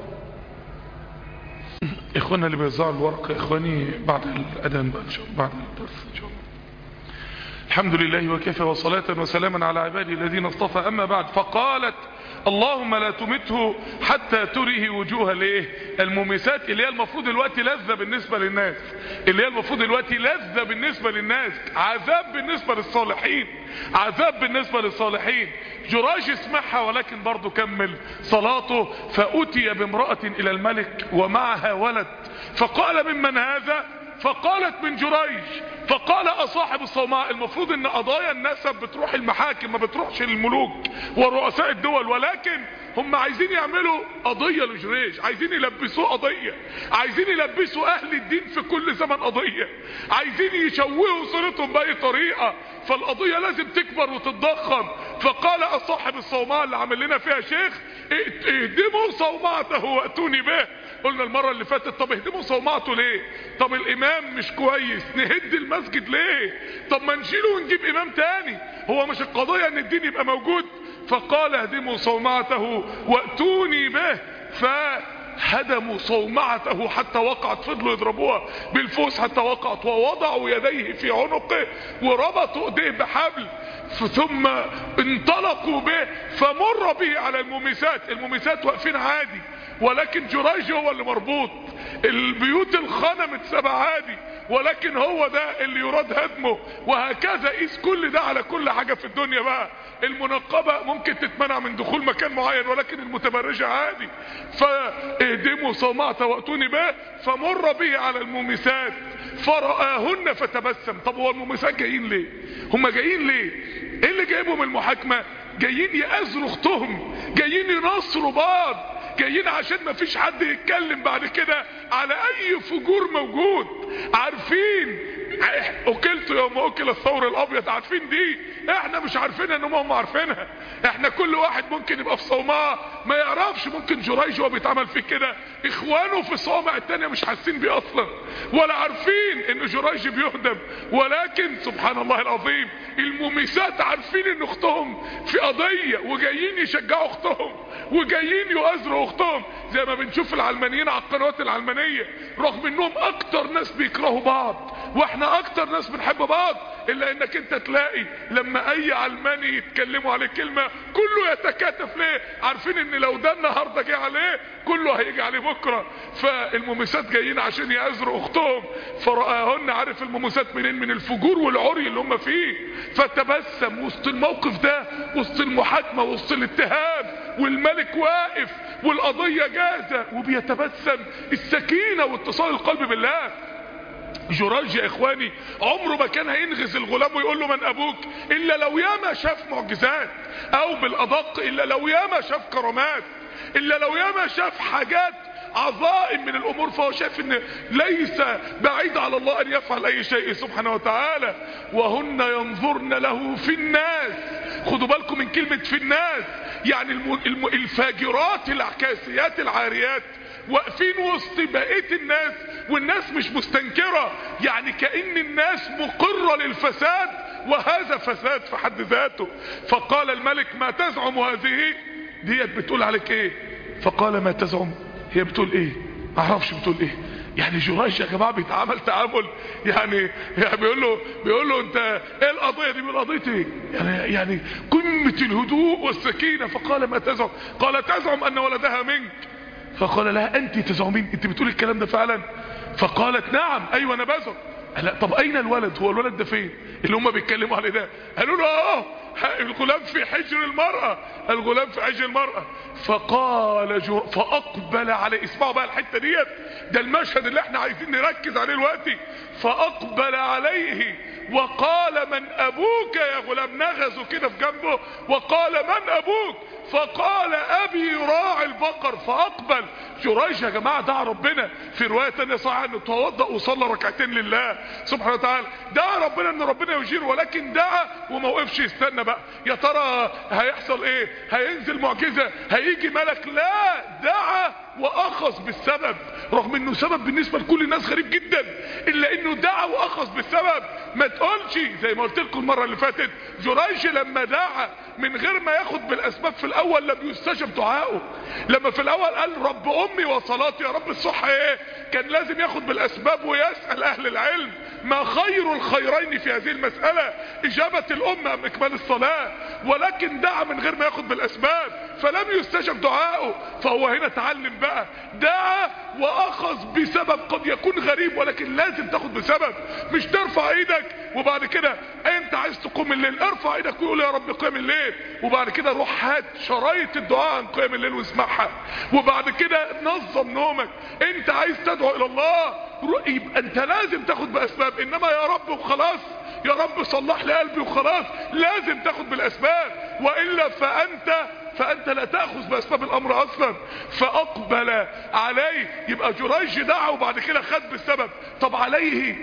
اخوانا اللي بيوزعوا الورق اخواني بعد الاذان بقى ان شاء الله بعد الدرس ان شاء الله الحمد لله وكفى وصلاة وسلاما على عبادي الذين اصطفى اما بعد فقالت اللهم لا تمته حتى تره وجوه الايه المميسات اللي هي المفروض الوقت لذة بالنسبة للناس اللي هي المفروض الوقت لذة بالنسبة للناس عذاب بالنسبة للصالحين عذاب بالنسبة للصالحين جراج اسمعها ولكن برضو كمل صلاته فأتي بامرأة الى الملك ومعها ولد فقال ممن هذا فقالت من جريج فقال اصاحب الصومعة المفروض ان قضايا النسب بتروح المحاكم ما بتروحش للملوك ورؤساء الدول ولكن هم عايزين يعملوا قضية لجريج عايزين يلبسوه قضية عايزين يلبسوا اهل الدين في كل زمن قضية عايزين يشوهوا صورتهم باي طريقة فالقضية لازم تكبر وتتضخم فقال اصاحب الصومعة اللي عمل لنا فيها شيخ اهدموا صومعته واتوني به قلنا المرة اللي فاتت طب اهدموا صومعته ليه طب الامام مش كويس نهد المسجد ليه طب ما نشيله ونجيب امام تاني هو مش القضية ان الدين يبقى موجود فقال اهدموا صومعته واتوني به فهدموا صومعته حتى وقعت فضلوا يضربوها بالفوس حتى وقعت ووضعوا يديه في عنقه وربطوا ايديه بحبل ثم انطلقوا به فمر به على المميسات المميسات واقفين عادي ولكن جرايج هو اللي مربوط البيوت الخانة متسابة عادي ولكن هو ده اللي يراد هدمه وهكذا قيس كل ده على كل حاجة في الدنيا بقى المنقبة ممكن تتمنع من دخول مكان معين ولكن المتبرجة عادي فاهدموا صومعة واتوني به فمر به على المومسات فرآهن فتبسم طب هو المومسات جايين ليه هم جايين ليه ايه اللي جايبهم المحاكمة جايين يأذروا اختهم جايين ينصروا بعض جايين عشان ما فيش حد يتكلم بعد كده على اي فجور موجود عارفين اكلت يوم اكل الثور الابيض عارفين دي احنا مش عارفينها ان هم عارفينها احنا كل واحد ممكن يبقى في صومعه ما يعرفش ممكن جريج وهو بيتعمل فيه كده اخوانه في صومع التانية مش حاسين بيه اصلا ولا عارفين ان جريج بيهدم ولكن سبحان الله العظيم المميسات عارفين ان اختهم في قضية وجايين يشجعوا اختهم وجايين يؤازروا اختهم زي ما بنشوف العلمانيين على القنوات العلمانية رغم انهم اكتر ناس بيكرهوا بعض واحنا اكتر ناس بنحب بعض الا انك انت تلاقي لما اي علماني يتكلموا عليه كلمة كله يتكاتف ليه عارفين ان لو ده النهاردة جه عليه كله هيجي عليه بكرة فالمميسات جايين عشان يأزروا اختهم فرآهن عارف المميسات منين من الفجور والعري اللي هم فيه فتبسم وسط الموقف ده وسط المحاكمة وسط الاتهام والملك واقف والقضية جاهزة وبيتبسم السكينة واتصال القلب بالله جراج يا اخواني عمره ما كان هينغز الغلام ويقول له من ابوك الا لو ياما شاف معجزات او بالادق الا لو ياما شاف كرامات الا لو ياما شاف حاجات عظائم من الامور فهو شايف ان ليس بعيد على الله ان يفعل اي شيء سبحانه وتعالى وهن ينظرن له في الناس خدوا بالكم من كلمة في الناس يعني الم... الم... الفاجرات العكاسيات العاريات واقفين وسط بقية الناس والناس مش مستنكرة يعني كأن الناس مقرة للفساد وهذا فساد في حد ذاته فقال الملك ما تزعم هذه ديت بتقول عليك ايه فقال ما تزعم هي بتقول ايه ما اعرفش بتقول ايه يعني جرايش يا جماعه بيتعامل تعامل يعني, يعني بيقول له بيقول له انت ايه القضيه دي بيقول قضيه ايه يعني يعني قمه الهدوء والسكينه فقال ما تزعم قال تزعم ان ولدها منك فقال لها انت تزعمين انت بتقول الكلام ده فعلا فقالت نعم ايوه انا بزعم لا طب اين الولد هو الولد ده فين اللي هم بيتكلموا عليه ده قالوا له اه الغلام في حجر المرأة الغلام في حجر المرأة فقال جو فاقبل عليه اسمعوا بقى الحتة ديت ده المشهد اللي احنا عايزين نركز عليه دلوقتي فاقبل عليه وقال من ابوك يا غلام نغزوا كده في جنبه وقال من ابوك فقال ابي راعي البقر فاقبل جريج يا جماعة دعا ربنا في رواية تانية صحيح انه توضأ وصلى ركعتين لله سبحانه وتعالى دعا ربنا ان ربنا يجير ولكن دعا وما وقفش يستنى بقى يا ترى هيحصل ايه هينزل معجزة هيجي ملك لا دعا واخذ بالسبب رغم انه سبب بالنسبة لكل الناس غريب جدا الا انه دعا واخذ بالسبب ما تقولش زي ما قلت لكم المرة اللي فاتت جريج لما دعا من غير ما ياخد بالاسباب في الاول لم يستجب دعائه لما في الاول قال رب امي وصلاتي يا رب الصحة ايه كان لازم ياخد بالاسباب ويسأل اهل العلم ما خير الخيرين في هذه المسألة اجابة الامة ام اكمال الصلاة ولكن دعا من غير ما ياخد بالاسباب فلم يستجب دعائه فهو هنا تعلم بقى دعا واخذ بسبب قد يكون غريب ولكن لازم تاخد بسبب مش ترفع ايدك وبعد كده انت عايز تقوم الليل ارفع ايدك وقول يا رب قيام الليل وبعد كده روح هات شرايط الدعاء عن قيام الليل واسمعها وبعد كده نظم نومك انت عايز تدعو الى الله يبقى انت لازم تاخد باسباب انما يا رب وخلاص يا رب صلح لي قلبي وخلاص لازم تاخد بالاسباب والا فانت فانت لا تاخذ باسباب الامر اصلا فاقبل عليه يبقى جريج دعا وبعد كده خد بالسبب طب عليه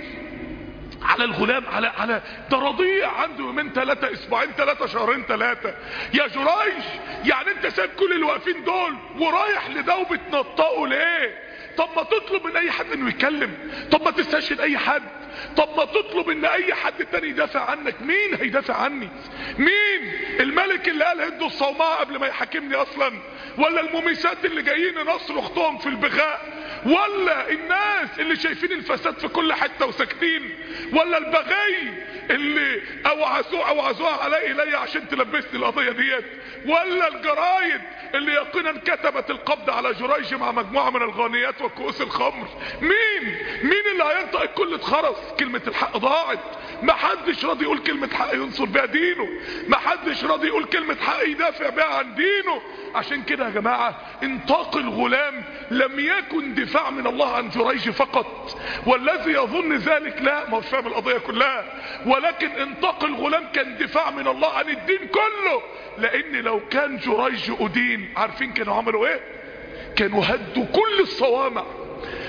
على الغلام على على ده رضيع عنده يومين ثلاثة اسبوعين ثلاثة شهرين ثلاثة يا جريج يعني انت سايب كل اللي واقفين دول ورايح لده وبتنطقوا ليه طب ما تطلب من اي حد انه يتكلم طب ما تستشهد اي حد طب ما تطلب ان اي حد تاني يدافع عنك مين هيدافع عني مين الملك اللي قال هدوا الصومعة قبل ما يحاكمني اصلا ولا المميسات اللي جايين ينصروا اختهم في البغاء ولا الناس اللي شايفين الفساد في كل حتة وساكتين ولا البغي اللي اوعزوه اوعزوها علي الي عشان تلبسني القضية ديت ولا الجرايد اللي يقينا كتبت القبض على جريج مع مجموعة من الغانيات وكؤوس الخمر مين مين اللي هينطق الكل اتخرس كلمة الحق ضاعت ما حدش راضي يقول كلمة حق ينصر بها دينه ما حدش راضي يقول كلمة حق يدافع بها عن دينه عشان كده يا جماعة انطاق الغلام لم يكن دفاع من الله عن جريج فقط والذي يظن ذلك لا ما هوش فاهم القضية كلها ولكن انطاق الغلام كان دفاع من الله عن الدين كله لان لو كان جريج ادين عارفين كانوا عملوا ايه كانوا هدوا كل الصوامع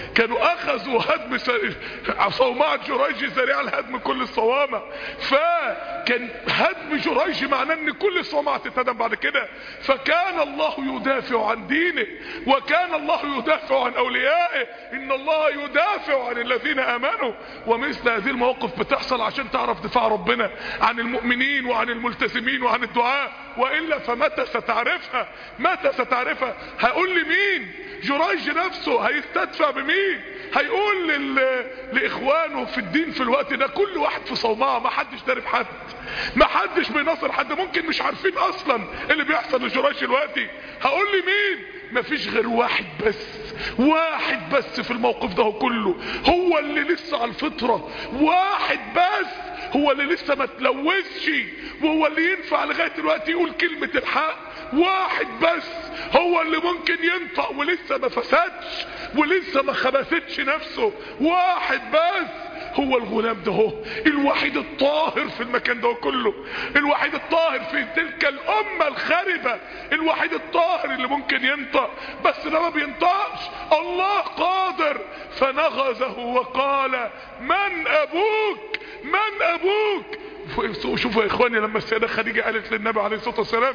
كانوا اخذوا هدم صومعة جريج ذريعة لهدم كل الصوامع فكان هدم جريج معناه ان كل الصوامع تتهدم بعد كده فكان الله يدافع عن دينه وكان الله يدافع عن اوليائه ان الله يدافع عن الذين امنوا ومثل هذه المواقف بتحصل عشان تعرف دفاع ربنا عن المؤمنين وعن الملتزمين وعن الدعاء وإلا فمتى ستعرفها متى ستعرفها هقول لمين جريج نفسه هيستدفع بمين هيقول لل... لإخوانه في الدين في الوقت ده كل واحد في صومعه ما حدش دارب حد ما حدش بيناصر حد ممكن مش عارفين اصلا اللي بيحصل لجريج دلوقتي هقول لمين مفيش غير واحد بس واحد بس في الموقف ده كله هو اللي لسه على الفطرة واحد بس هو اللي لسه ما تلوثش وهو اللي ينفع لغاية دلوقتي يقول كلمة الحق واحد بس هو اللي ممكن ينطق ولسه ما فسدش ولسه ما خبثتش نفسه واحد بس هو الغلام ده هو الوحيد الطاهر في المكان ده كله الوحيد الطاهر في تلك الامة الخاربة الوحيد الطاهر اللي ممكن ينطق بس ده ما بينطقش الله قادر فنغزه وقال من ابوك من ابوك شوفوا يا اخواني لما السيدة خديجة قالت للنبي عليه الصلاة والسلام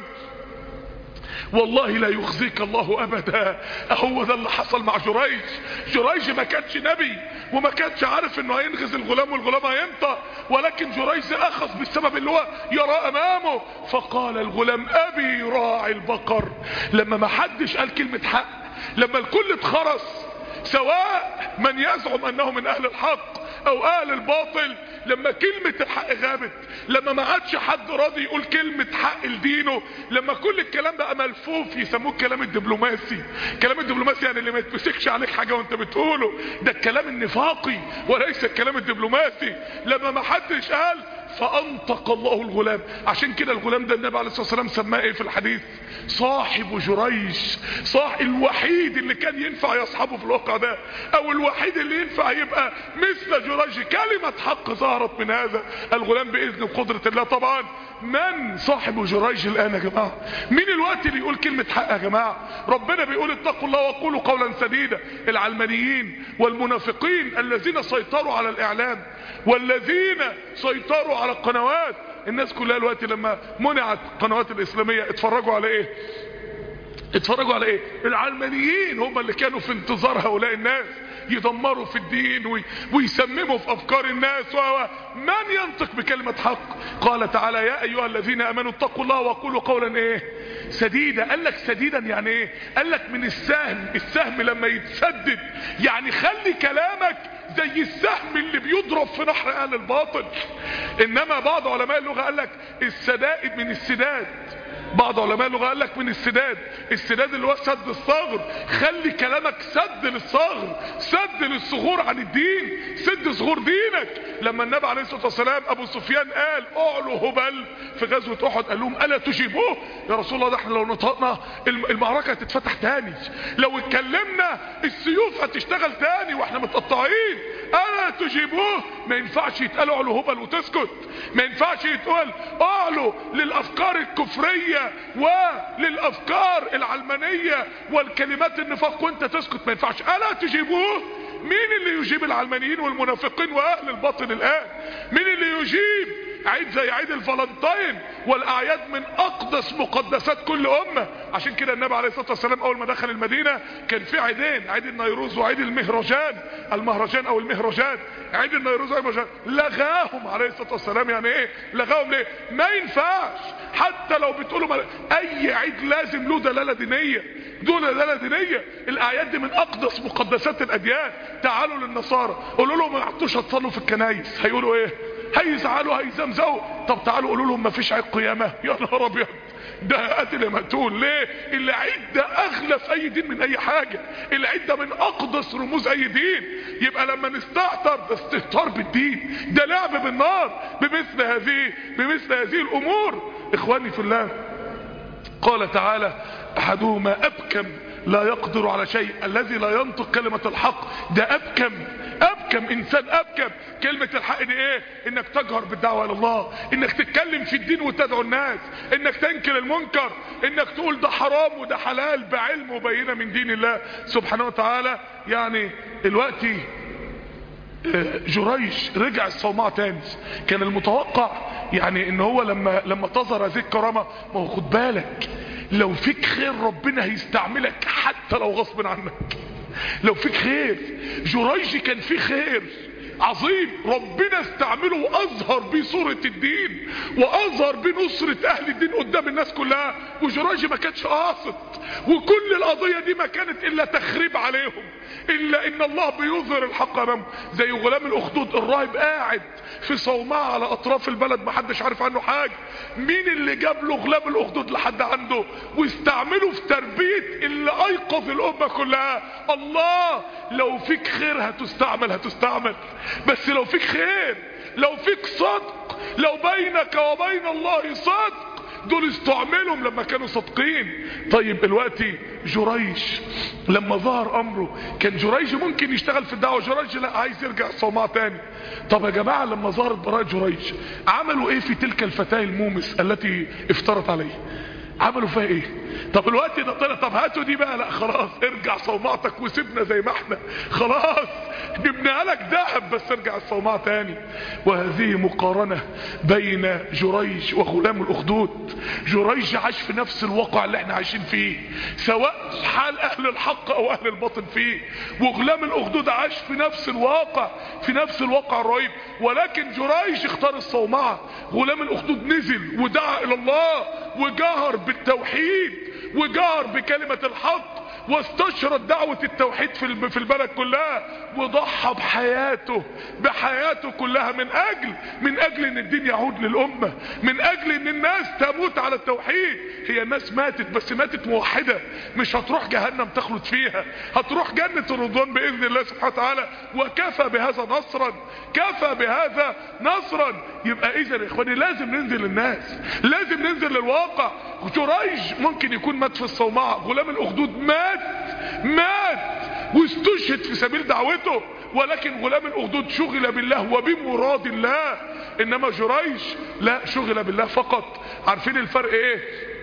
والله لا يخزيك الله ابدا هو ده اللي حصل مع جريج جريج ما كانش نبي وما كانش عارف انه هينغز الغلام والغلام هينطق ولكن جريج اخذ بالسبب اللي هو يرى امامه فقال الغلام ابي راعي البقر لما ما حدش قال كلمة حق لما الكل اتخرس سواء من يزعم انه من اهل الحق او اهل الباطل لما كلمة الحق غابت لما ما عادش حد راضي يقول كلمة حق لدينه لما كل الكلام بقى ملفوف يسموه الكلام الدبلوماسي الكلام الدبلوماسي يعني اللي ما يتمسكش عليك حاجة وانت بتقوله ده الكلام النفاقي وليس الكلام الدبلوماسي لما ما حدش قال فانطق الله الغلام عشان كده الغلام ده النبي عليه الصلاة والسلام سماه ايه في الحديث صاحب جريج صاحب الوحيد اللي كان ينفع يصحبه في الواقع ده او الوحيد اللي ينفع يبقى مثل جريج كلمة حق ظهرت من هذا الغلام باذن وقدرة الله طبعا من صاحب جريج الان يا جماعة مين الوقت اللي يقول كلمة حق يا جماعة ربنا بيقول اتقوا الله وقولوا قولا سديدا العلمانيين والمنافقين الذين سيطروا على الاعلام والذين سيطروا على القنوات الناس كلها الوقت لما منعت القنوات الاسلامية اتفرجوا على ايه اتفرجوا على ايه العلمانيين هم اللي كانوا في انتظار هؤلاء الناس يدمروا في الدين وي ويسمموا في افكار الناس و من ينطق بكلمة حق قال تعالى يا ايها الذين امنوا اتقوا الله وقولوا قولا ايه سديدا قال لك سديدا يعني ايه قال لك من السهم السهم لما يتسدد يعني خلي كلامك زي السهم اللي بيضرب في نحر اهل الباطل انما بعض علماء اللغة قال لك السدائد من السداد بعض علماء اللغة قال لك من السداد السداد اللي هو سد الصغر خلي كلامك سد للصغر سد للصغور عن الدين سد صغور دينك لما النبي عليه الصلاة والسلام ابو سفيان قال اعلوا هبل في غزوة احد قال لهم الا تجيبوه يا رسول الله ده احنا لو نطقنا المعركة هتتفتح تاني لو اتكلمنا السيوف هتشتغل تاني واحنا متقطعين الا تجيبوه ما ينفعش يتقال اعلوا هبل وتسكت ما ينفعش يتقال اعلوا للافكار الكفرية وللافكار العلمانية والكلمات النفاق وانت تسكت ما ينفعش الا تجيبوه مين اللي يجيب العلمانيين والمنافقين واهل الباطل الان مين اللي يجيب عيد زي عيد الفالنتين والاعياد من اقدس مقدسات كل امة عشان كده النبي عليه الصلاة والسلام اول ما دخل المدينة كان في عيدين عيد النيروز وعيد المهرجان المهرجان او المهرجان عيد النيروز والمهرجان لغاهم عليه الصلاة والسلام يعني ايه لغاهم ليه ما ينفعش حتى لو بتقولوا مل... اي عيد لازم له دلالة دينية دول دلالة دينية الاعياد دي من اقدس مقدسات الاديان تعالوا للنصارى قولوا لهم ما يحطوش تصلوا في الكنايس هيقولوا ايه هيزعلوا هيزمزوا طب تعالوا قولوا لهم ما فيش عيد قيامة يا نهار ابيض ده قتل مقتول ليه العيد ده اغلى في اي دين من اي حاجة العيد ده من اقدس رموز اي دين يبقى لما نستهتر ده استهتار بالدين ده لعب بالنار بمثل هذه بمثل هذه الامور اخواني في الله قال تعالى احدهما ابكم لا يقدر على شيء الذي لا ينطق كلمة الحق ده ابكم ابكم انسان ابكم كلمة الحق دي ايه انك تجهر بالدعوة الى الله انك تتكلم في الدين وتدعو الناس انك تنكر المنكر انك تقول ده حرام وده حلال بعلم وبينة من دين الله سبحانه وتعالى يعني دلوقتي جريج رجع الصومعة تاني كان المتوقع يعني ان هو لما لما تظهر هذه الكرامة ما هو خد بالك لو فيك خير ربنا هيستعملك حتى لو غصب عنك لو فيك خير جريج كان فيه خير عظيم ربنا استعمله واظهر بيه صورة الدين واظهر بيه نصرة اهل الدين قدام الناس كلها وجراج ما كانش قاصد وكل القضية دي ما كانت الا تخريب عليهم الا ان الله بيظهر الحق امامهم زي غلام الاخدود الراهب قاعد في صومعة على اطراف البلد ما حدش عارف عنه حاجة مين اللي جاب له غلام الاخدود لحد عنده واستعمله في تربية اللي ايقظ الامة كلها الله لو فيك خير هتستعمل هتستعمل بس لو فيك خير لو فيك صدق لو بينك وبين الله صدق دول استعملهم لما كانوا صادقين طيب دلوقتي جريج لما ظهر امره كان جريج ممكن يشتغل في الدعوه جريج لا عايز يرجع الصومعه تاني طب يا جماعه لما ظهرت براءه جريج عملوا ايه في تلك الفتاه المومس التي افترت عليه عملوا فيها ايه طب الوقت ده طلع طب هاتوا دي بقى لا خلاص ارجع صومعتك وسيبنا زي ما احنا خلاص جبناها لك ذهب بس ارجع الصومعة تاني وهذه مقارنة بين جريج وغلام الاخدود جريج عاش في نفس الواقع اللي احنا عايشين فيه سواء حال اهل الحق او اهل الباطل فيه وغلام الاخدود عاش في نفس الواقع في نفس الواقع الرهيب ولكن جريج اختار الصومعة غلام الاخدود نزل ودعا الى الله وجهر بالتوحيد وجهر بكلمة الحق واستشرد دعوة التوحيد في في البلد كلها وضحى بحياته بحياته كلها من اجل من اجل ان الدين يعود للامة من اجل ان الناس تموت على التوحيد هي الناس ماتت بس ماتت موحدة مش هتروح جهنم تخلد فيها هتروح جنة الرضوان باذن الله سبحانه وتعالى وكفى بهذا نصرا كفى بهذا نصرا يبقى اذا يا اخواني لازم ننزل للناس لازم ننزل للواقع جريج ممكن يكون مات في الصومعة غلام الاخدود مات مات واستشهد في سبيل دعوته ولكن غلام الاخدود شغل بالله وبمراد الله انما جريج لا شغل بالله فقط عارفين الفرق ايه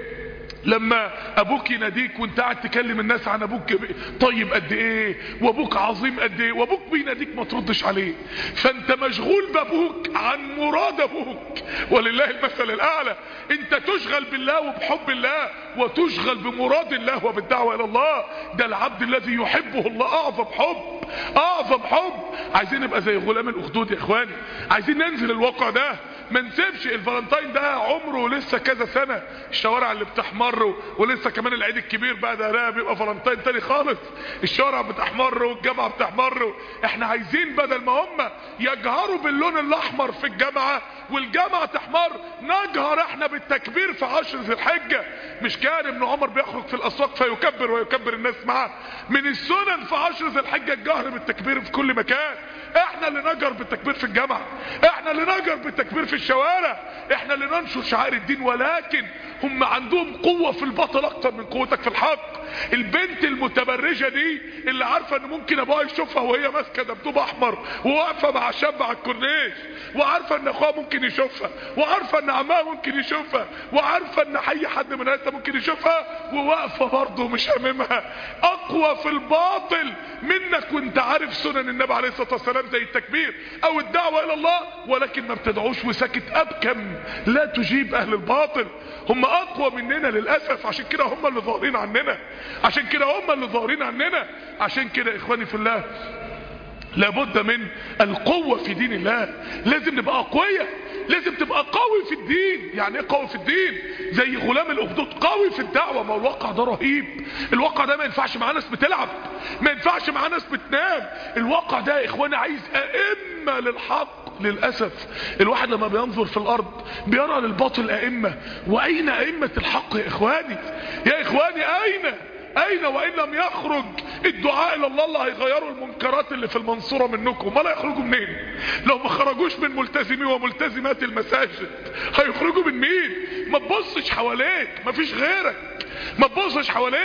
لما ابوك يناديك وانت قاعد تكلم الناس عن ابوك طيب قد ايه وابوك عظيم قد ايه وابوك بيناديك ما تردش عليه فانت مشغول بابوك عن مراد ابوك ولله المثل الاعلى انت تشغل بالله وبحب الله وتشغل بمراد الله وبالدعوة الى الله ده العبد الذي يحبه الله اعظم حب اعظم حب عايزين نبقى زي غلام الاخدود يا اخواني عايزين ننزل الواقع ده ما نسيبش الفالنتاين ده عمره لسه كذا سنة الشوارع اللي بتحمر ولسه كمان العيد الكبير بقى ده لا بيبقى فالنتاين تاني خالص الشوارع بتحمر والجامعة بتحمر احنا عايزين بدل ما هم يجهروا باللون الاحمر في الجامعة والجامعة تحمر نجهر احنا بالتكبير في عشر ذي الحجة مش كان ابن عمر بيخرج في الاسواق فيكبر ويكبر الناس معاه من السنن في عشر ذي الحجة الجهر بالتكبير في كل مكان احنا اللي نجر بالتكبير في الجامعة احنا اللي نجر بالتكبير في الشوارع احنا اللي ننشر شعائر الدين ولكن هم عندهم قوة في الباطل اكتر من قوتك في الحق البنت المتبرجة دي اللي عارفة ان ممكن ابوها يشوفها وهي ماسكة دبدوب احمر وواقفة مع شاب على الكورنيش وعارفة ان اخوها ممكن يشوفها وعارفة ان عمها ممكن يشوفها وعارفة ان اي حد من هذا ممكن يشوفها وواقفة برضه مش هممها اقوى في الباطل منك وانت عارف سنن النبي عليه الصلاة والسلام زي التكبير او الدعوة الى الله ولكن ما بتدعوش وساكت ابكم لا تجيب اهل الباطل هم اقوى مننا للاسف عشان كده هم اللي ظاهرين عننا عشان كده هم اللي ظاهرين عننا عشان كده اخواني في الله لابد من القوة في دين الله لازم نبقى اقوياء لازم تبقى قوي في الدين يعني ايه قوي في الدين زي غلام الاخدود قوي في الدعوة ما الواقع ده رهيب الواقع ده ما ينفعش مع ناس بتلعب ما ينفعش مع ناس بتنام الواقع ده يا اخواني عايز ائمة للحق للأسف الواحد لما بينظر في الأرض بيرى للباطل أئمة وأين أئمة الحق يا إخواني يا إخواني أين أين وإن لم يخرج الدعاء إلى الله اللي هيغيروا المنكرات اللي في المنصورة منكم ما لا يخرجوا منين لو ما خرجوش من ملتزمي وملتزمات المساجد هيخرجوا من مين ما تبصش حواليك ما فيش غيرك ما تبصش حواليك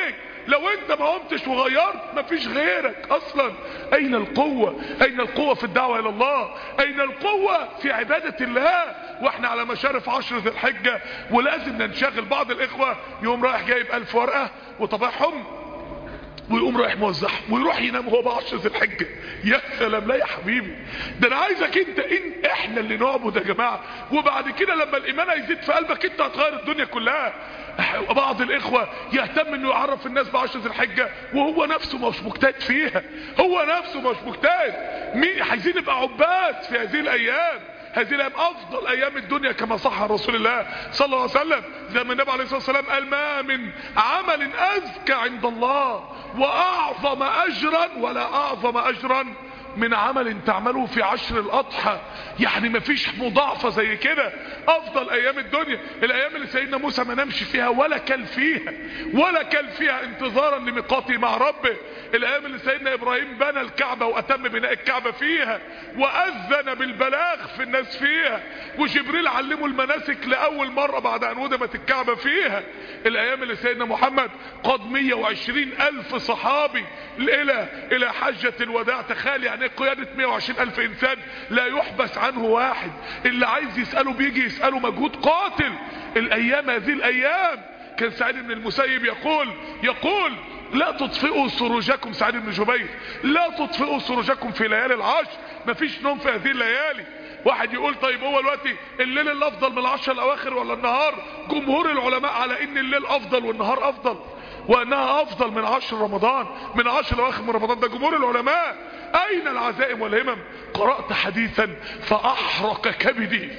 لو انت ما قمتش وغيرت مفيش غيرك اصلا اين القوة اين القوة في الدعوة الى الله اين القوة في عبادة الله واحنا على مشارف عشر ذي الحجة ولازم ننشغل بعض الاخوة يوم رايح جايب الف ورقة وطبعهم ويقوم رايح موزعهم ويروح ينام هو بعشر ذي الحجة يا سلام لا يا حبيبي ده انا عايزك انت إن احنا اللي نعبد يا جماعة وبعد كده لما الايمان هيزيد في قلبك انت هتغير الدنيا كلها بعض الاخوة يهتم انه يعرف الناس بعشر ذي الحجة وهو نفسه مش مجتهد فيها هو نفسه مش مجتهد مين عايزين نبقى عباد في هذه الايام هذه الايام افضل ايام الدنيا كما صح عن رسول الله صلى الله عليه وسلم زي ما النبي عليه الصلاه والسلام قال ما من عمل اذكى عند الله واعظم اجرا ولا اعظم اجرا من عمل تعمله في عشر الاضحى يعني مفيش مضاعفة زي كده افضل ايام الدنيا الايام اللي سيدنا موسى ما نمشي فيها ولا كل فيها ولا كل فيها انتظارا لميقاته مع ربه الايام اللي سيدنا ابراهيم بنى الكعبة واتم بناء الكعبة فيها واذن بالبلاغ في الناس فيها وجبريل علمه المناسك لاول مرة بعد ان ودمت الكعبة فيها الايام اللي سيدنا محمد قاد 120 الف صحابي الى الى حجة الوداع تخيل يعني قيادة 120 الف انسان لا يحبس عنه واحد اللي عايز يسأله بيجي يسأله مجهود قاتل الايام هذه الايام كان سعيد بن المسيب يقول يقول لا تطفئوا سروجكم سعيد بن جبير لا تطفئوا سروجكم في ليالي العشر مفيش نوم في هذه الليالي واحد يقول طيب هو دلوقتي الليل اللي افضل من العشر الاواخر ولا النهار جمهور العلماء على ان الليل افضل والنهار افضل وانها افضل من عشر رمضان من عشر الاواخر من رمضان ده جمهور العلماء اين العزائم والهمم قرأت حديثا فاحرق كبدي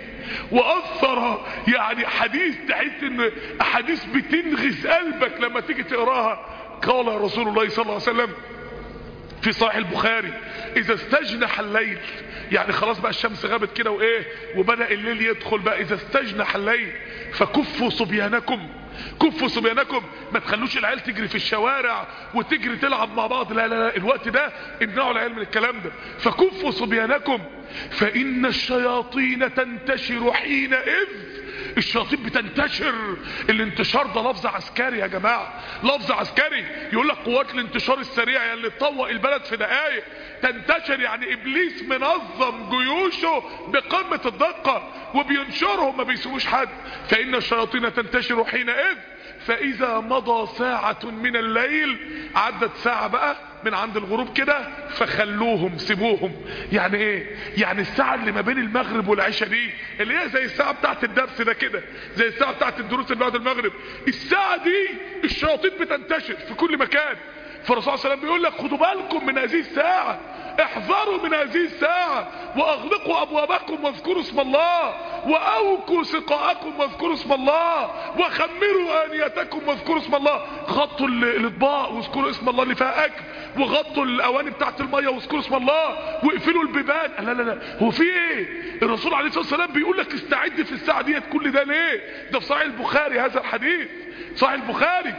واثر يعني حديث تحس ان احاديث بتنغز قلبك لما تيجي تقراها قال رسول الله صلى الله عليه وسلم في صحيح البخاري اذا استجنح الليل يعني خلاص بقى الشمس غابت كده وايه وبدأ الليل يدخل بقى اذا استجنح الليل فكفوا صبيانكم كفوا صبيانكم ما تخلوش العيال تجري في الشوارع وتجري تلعب مع بعض لا لا لا الوقت ده امنعوا العيال من الكلام ده فكفوا صبيانكم فان الشياطين تنتشر حينئذ الشياطين بتنتشر الانتشار ده لفظ عسكري يا جماعة لفظ عسكري يقول لك قوات الانتشار السريع يعني اللي تطوق البلد في دقايق تنتشر يعني ابليس منظم جيوشه بقمة الدقة وبينشرهم ما بيسيبوش حد فان الشياطين تنتشر حينئذ فاذا مضى ساعة من الليل عدت ساعة بقى من عند الغروب كده فخلوهم سيبوهم يعني ايه يعني الساعة اللي ما بين المغرب والعشاء دي اللي هي زي الساعة بتاعت الدرس ده كده زي الساعة بتاعت الدروس اللي بعد المغرب الساعة دي الشياطين بتنتشر في كل مكان فالرسول صلى الله عليه وسلم بيقول لك خدوا بالكم من هذه الساعة احذروا من هذه الساعة واغلقوا ابوابكم واذكروا اسم الله واوكوا سقاءكم واذكروا اسم الله وخمروا انيتكم واذكروا اسم الله غطوا الاطباق واذكروا اسم الله اللي فيها اكل وغطوا الاواني بتاعت المية واذكروا اسم الله واقفلوا البيبان لا لا لا هو في ايه الرسول عليه الصلاة والسلام بيقول لك استعد في الساعة ديت كل ده ليه ده في صحيح البخاري هذا الحديث صحيح البخاري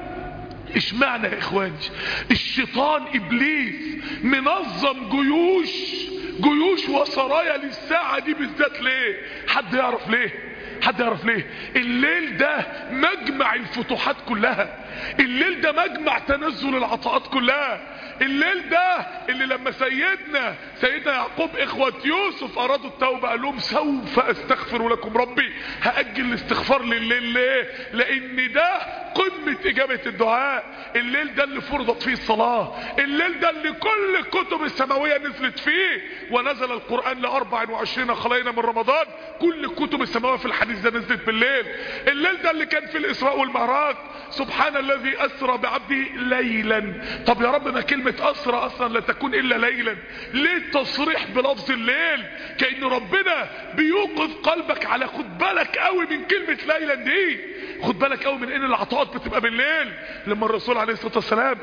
اشمعنى يا اخواني الشيطان ابليس منظم جيوش جيوش وسرايا للساعة دي بالذات ليه حد يعرف ليه حد يعرف ليه الليل ده مجمع الفتوحات كلها الليل ده مجمع تنزل العطاءات كلها الليل ده اللي لما سيدنا سيدنا يعقوب اخوة يوسف ارادوا التوبة قال لهم سوف استغفر لكم ربي هأجل الاستغفار لليل ليه لان ده قمة اجابة الدعاء الليل ده اللي فرضت فيه الصلاة الليل ده اللي كل الكتب السماوية نزلت فيه ونزل القرآن ل 24 خلينا من رمضان كل الكتب السماوية في الحديث ده نزلت بالليل الليل ده اللي كان في الاسراء والمعراج سبحان الذي اسرى بعبده ليلا طب يا رب ما كلمة اسرى اصلا لا تكون الا ليلا ليه التصريح بلفظ الليل كأن ربنا بيوقظ قلبك على خد بالك قوي من كلمة ليلا دي خد بالك قوي من ان العطاءات بتبقى بالليل لما الرسول عليه الصلاة والسلام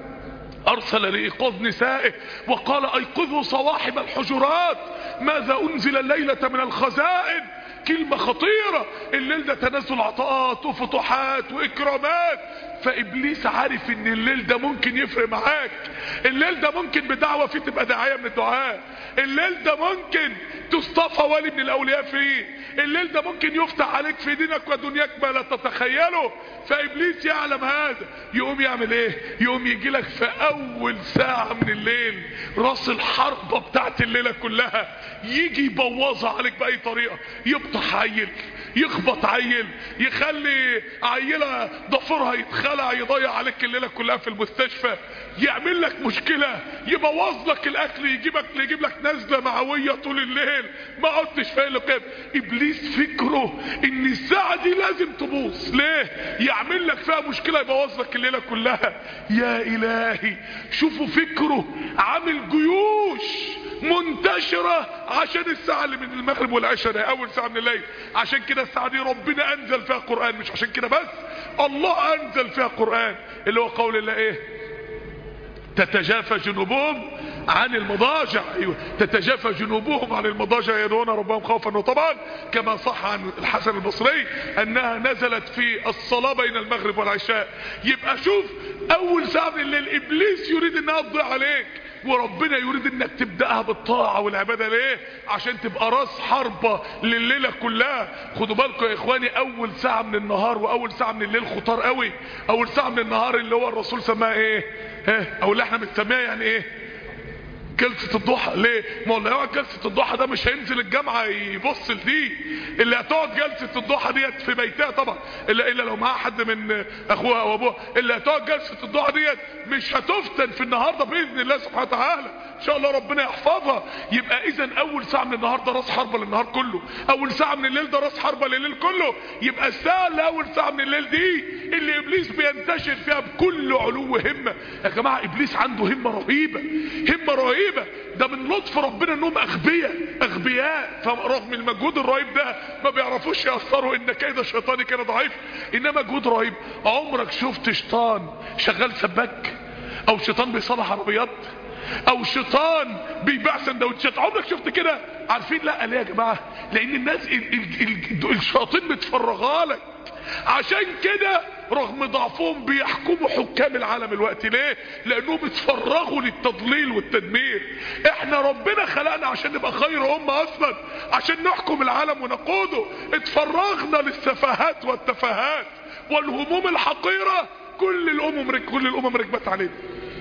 ارسل لايقاظ نسائه وقال ايقظوا صواحب الحجرات ماذا انزل الليلة من الخزائن كلمة خطيرة الليل ده تنزل عطاءات وفتوحات واكرامات فابليس عارف ان الليل ده ممكن يفرق معاك الليل ده ممكن بدعوة فيه تبقى داعية من الدعاء الليل ده ممكن تصطفى ولي من الاولياء فيه الليل ده ممكن يفتح عليك في دينك ودنياك ما لا تتخيله فابليس يعلم هذا يقوم يعمل ايه يقوم يجي لك في اول ساعة من الليل راس الحربة بتاعت الليلة كلها يجي يبوظها عليك باي طريقة يبطح عيل يخبط عيل يخلي عيلة ضفرها يتخلع يضيع عليك الليلة كلها في المستشفى يعمل لك مشكلة يبوظ لك الاكل يجيبك يجيب لك نزلة معوية طول الليل ما عدتش فايق لقيم ابليس فكره ان الساعة دي لازم تبوظ ليه يعمل لك فيها مشكلة يبوظ لك الليلة كلها يا الهي شوفوا فكره عامل جيوش منتشرة عشان الساعة اللي من المغرب والعشاء ده اول ساعة من الليل عشان كده الساعة دي ربنا انزل فيها قرآن مش عشان كده بس الله انزل فيها قرآن اللي هو قول الله ايه تتجافى جنوبهم عن المضاجع ايوه تتجافى جنوبهم عن المضاجع يدعون ربهم خوفا وطبعا كما صح عن الحسن البصري انها نزلت في الصلاة بين المغرب والعشاء يبقى شوف اول ساعة من الليل ابليس يريد انها تضيع عليك وربنا يريد انك تبدأها بالطاعة والعبادة ليه عشان تبقى راس حربة لليلة كلها خدوا بالكم يا اخواني اول ساعة من النهار واول ساعة من الليل خطار قوي اول ساعة من النهار اللي هو الرسول سماها ايه ها او اللي احنا بنسميها يعني ايه جلسة الضحى ليه ما هو اللي هيقعد جلسة الضحى ده مش هينزل الجامعة يبص لدي اللي هتقعد جلسة الضحى ديت في بيتها طبعا الا الا لو معاها حد من اخوها او ابوها اللي هتقعد جلسة الضحى ديت مش هتفتن في النهاردة باذن الله سبحانه وتعالى ان شاء الله ربنا يحفظها يبقى اذا اول ساعة من النهار ده راس حربة للنهار كله اول ساعة من الليل ده راس حربة لليل كله يبقى الساعة اللي اول ساعة من الليل دي اللي ابليس بينتشر فيها بكل علو همة يا جماعة ابليس عنده همة رهيبة همة رهيبة ده من لطف ربنا انهم اغبياء اغبياء فرغم المجهود الرهيب ده ما بيعرفوش يأثروا ان كيد الشيطان كان ضعيف انما مجهود رهيب عمرك شفت شيطان شغال سباك او شيطان بيصلح عربيات او شيطان بيبيع سندوتشات عمرك شفت كده عارفين لا ليه يا جماعه لان الناس ال ال ال الشياطين بتفرغها لك عشان كده رغم ضعفهم بيحكموا حكام العالم الوقت ليه لانهم اتفرغوا للتضليل والتدمير احنا ربنا خلقنا عشان نبقى خير امه اصلا عشان نحكم العالم ونقوده اتفرغنا للسفاهات والتفاهات والهموم الحقيره كل الامم كل الامم ركبت علينا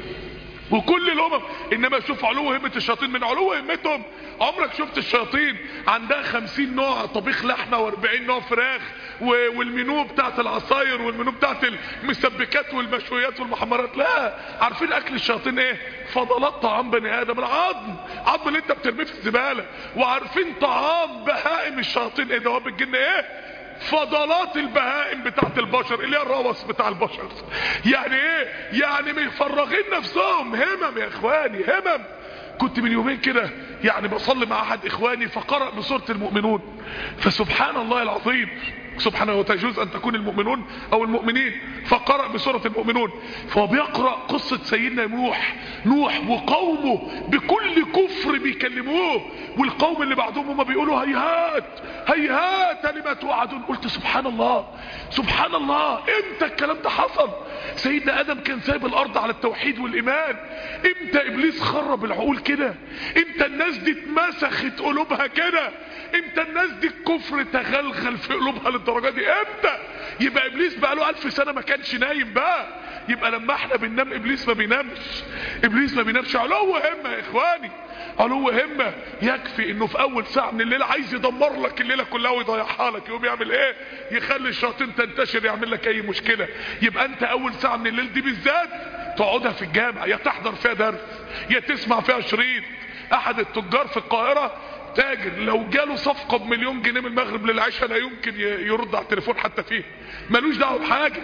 وكل الامم انما شوف علو همة الشياطين من علو همتهم عمرك شفت الشياطين عندها خمسين نوع طبيخ لحمة واربعين نوع فراخ والمنيو بتاعت العصاير والمنيو بتاعت المسبكات والمشويات والمحمرات لا عارفين اكل الشياطين ايه فضلات طعام بني ادم العظم عظم اللي انت بترميه في الزبالة وعارفين طعام بهائم الشياطين ايه دواب الجن ايه فضلات البهائم بتاعت البشر اللي هي الروس بتاع البشر يعني ايه يعني مفرغين نفسهم همم يا اخواني همم كنت من يومين كده يعني بصلي مع احد اخواني فقرأ بسورة المؤمنون فسبحان الله العظيم سبحانه وتجوز ان تكون المؤمنون او المؤمنين فقرأ بسورة المؤمنون فهو بيقرأ قصة سيدنا نوح نوح وقومه بكل كفر بيكلموه والقوم اللي بعدهم هم بيقولوا هيهات هيهات لما توعدون قلت سبحان الله سبحان الله امتى الكلام ده حصل سيدنا ادم كان سايب الارض على التوحيد والايمان امتى ابليس خرب العقول كده امتى الناس دي اتمسخت قلوبها كده امتى الناس دي الكفر تغلغل في قلوبها للدرجه دي امتى يبقى ابليس بقى له الف سنه ما كانش نايم بقى يبقى لما احنا بننام ابليس ما بينامش ابليس ما بينامش علو همه يا اخواني علو همه يكفي انه في اول ساعه من الليل عايز يدمر لك الليله كلها ويضيعها لك يقوم يعمل ايه يخلي الشياطين تنتشر يعمل لك اي مشكله يبقى انت اول ساعه من الليل دي بالذات تقعدها في الجامع يا تحضر فيها درس يا تسمع فيها شريط احد التجار في القاهره تاجر لو جاله صفقة بمليون جنيه من المغرب للعشاء لا يمكن يرد على التليفون حتى فيه ملوش دعوه بحاجة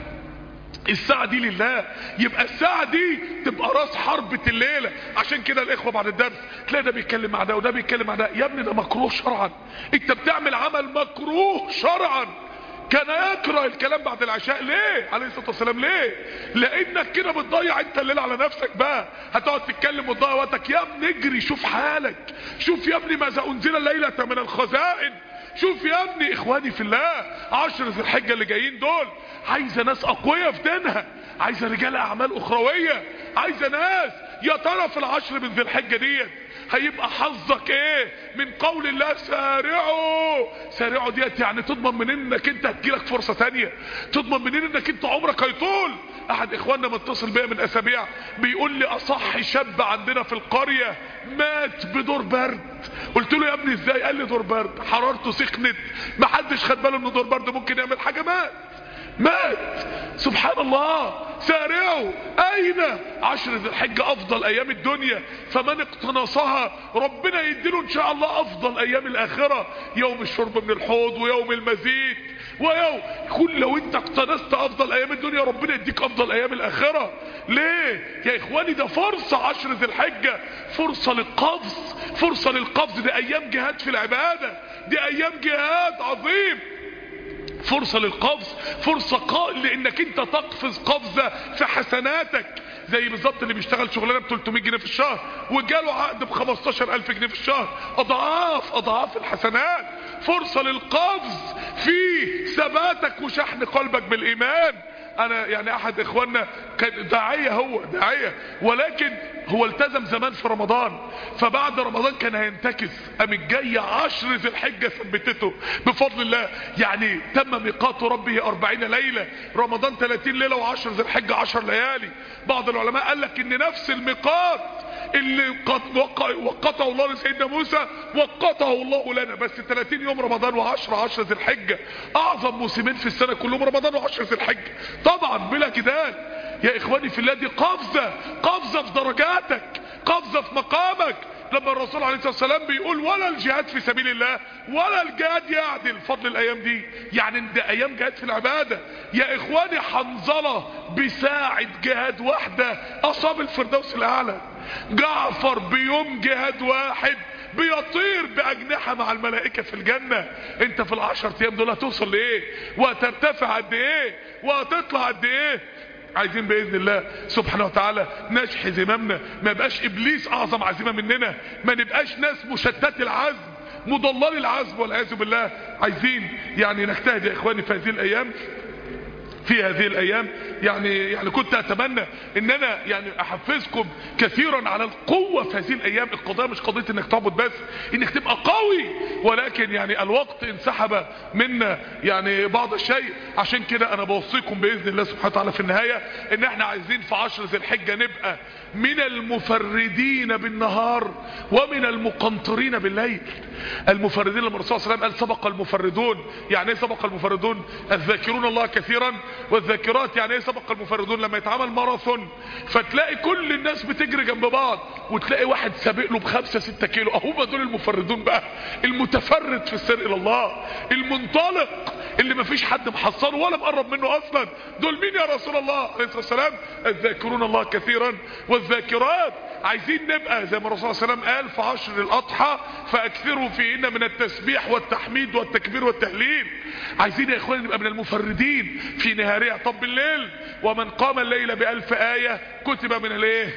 الساعة دي لله يبقى الساعة دي تبقى راس حربة الليلة عشان كده الاخوة بعد الدرس تلاقي ده بيتكلم مع ده وده بيتكلم مع ده يا ابني ده مكروه شرعا انت بتعمل عمل مكروه شرعا كان يكره الكلام بعد العشاء ليه عليه الصلاة والسلام ليه لانك كده بتضيع انت الليل على نفسك بقى هتقعد تتكلم وتضيع وقتك يا ابني اجري شوف حالك شوف يا ابني ماذا انزل الليلة من الخزائن شوف يا ابني اخواني في الله عشر ذي الحجة اللي جايين دول عايزة ناس اقوياء في دينها عايزة رجال اعمال اخروية عايزة ناس يا ترى في العشر من ذي الحجة ديت هيبقى حظك ايه من قول الله سارعوا سارعوا ديت يعني تضمن منين انك انت هتجيلك فرصة تانية تضمن منين انك انت عمرك هيطول احد اخواننا متصل بيا من اسابيع بيقول لي اصح شاب عندنا في القرية مات بدور برد قلت له يا ابني ازاي قال لي دور برد حرارته سخنت محدش خد باله ان دور برد ممكن يعمل حاجة مات مات سبحان الله سارعوا اين عشر ذي الحجة افضل ايام الدنيا فمن اقتنصها ربنا يديله ان شاء الله افضل ايام الاخرة يوم الشرب من الحوض ويوم المزيد ويوم كل لو انت اقتنصت افضل ايام الدنيا ربنا يديك افضل ايام الاخرة ليه يا اخواني ده فرصة عشر ذي الحجة فرصة للقفز فرصة للقفز دي ايام جهاد في العبادة دي ايام جهاد عظيم فرصة للقفز فرصة قائل لانك انت تقفز قفزة في حسناتك زي بالظبط اللي بيشتغل شغلانه ب 300 جنيه في الشهر وجاله عقد ب 15000 جنيه في الشهر اضعاف اضعاف الحسنات فرصة للقفز في ثباتك وشحن قلبك بالايمان انا يعني احد اخواننا كان داعية هو داعية ولكن هو التزم زمان في رمضان فبعد رمضان كان هينتكس قام الجاي عشر ذي الحجة ثبتته بفضل الله يعني تم ميقات ربه أربعين ليلة رمضان 30 ليلة وعشر ذي الحجة عشر ليالي بعض العلماء قال لك ان نفس الميقات اللي قد وقع وقته الله لسيدنا موسى وقته الله لنا بس 30 يوم رمضان و10 10 ذي الحجة اعظم موسمين في السنة كلهم رمضان و10 ذي الحجة طبعا بلا جدال يا اخواني في الله دي قفزة قفزة في درجاتك قفزة في مقامك لما الرسول عليه الصلاة والسلام بيقول ولا الجهاد في سبيل الله ولا الجهاد يعدل فضل الايام دي يعني ده ايام جهاد في العبادة يا اخواني حنظلة بساعة جهاد واحدة اصاب الفردوس الاعلى جعفر بيوم جهاد واحد بيطير باجنحة مع الملائكة في الجنة انت في العشر ايام دول هتوصل لايه وهترتفع قد ايه وهتطلع قد ايه عايزين باذن الله سبحانه وتعالى نشح زمامنا ما يبقاش ابليس اعظم عزيمه مننا ما نبقاش ناس مشتت العزم مضلل العزم والعياذ بالله عايزين يعني نجتهد يا اخواني في هذه الايام في هذه الايام يعني يعني كنت اتمنى ان انا يعني احفزكم كثيرا على القوة في هذه الايام القضية مش قضية انك تعبد بس انك تبقى قوي ولكن يعني الوقت انسحب منا يعني بعض الشيء عشان كده انا بوصيكم باذن الله سبحانه وتعالى في النهاية ان احنا عايزين في عشر ذي الحجة نبقى من المفردين بالنهار ومن المقنطرين بالليل المفردين لما الرسول صلى الله عليه وسلم قال سبق المفردون يعني ايه سبق المفردون الذاكرون الله كثيرا والذاكرات يعني ايه سبق المفردون لما يتعمل ماراثون فتلاقي كل الناس بتجري جنب بعض وتلاقي واحد سابق له بخمسة ستة كيلو اهو دول المفردون بقى المتفرد في السير الى الله المنطلق اللي مفيش حد محصله ولا مقرب منه اصلا دول مين يا رسول الله عليه الصلاه والسلام الذاكرون الله كثيرا والذاكرات عايزين نبقى زي ما الرسول صلى الله عليه وسلم قال في عشر الاضحى فاكثروا فيهن من التسبيح والتحميد والتكبير والتهليل عايزين يا اخواني نبقى من المفردين في نهارها طب بالليل ومن قام الليل بألف آية كتب من الايه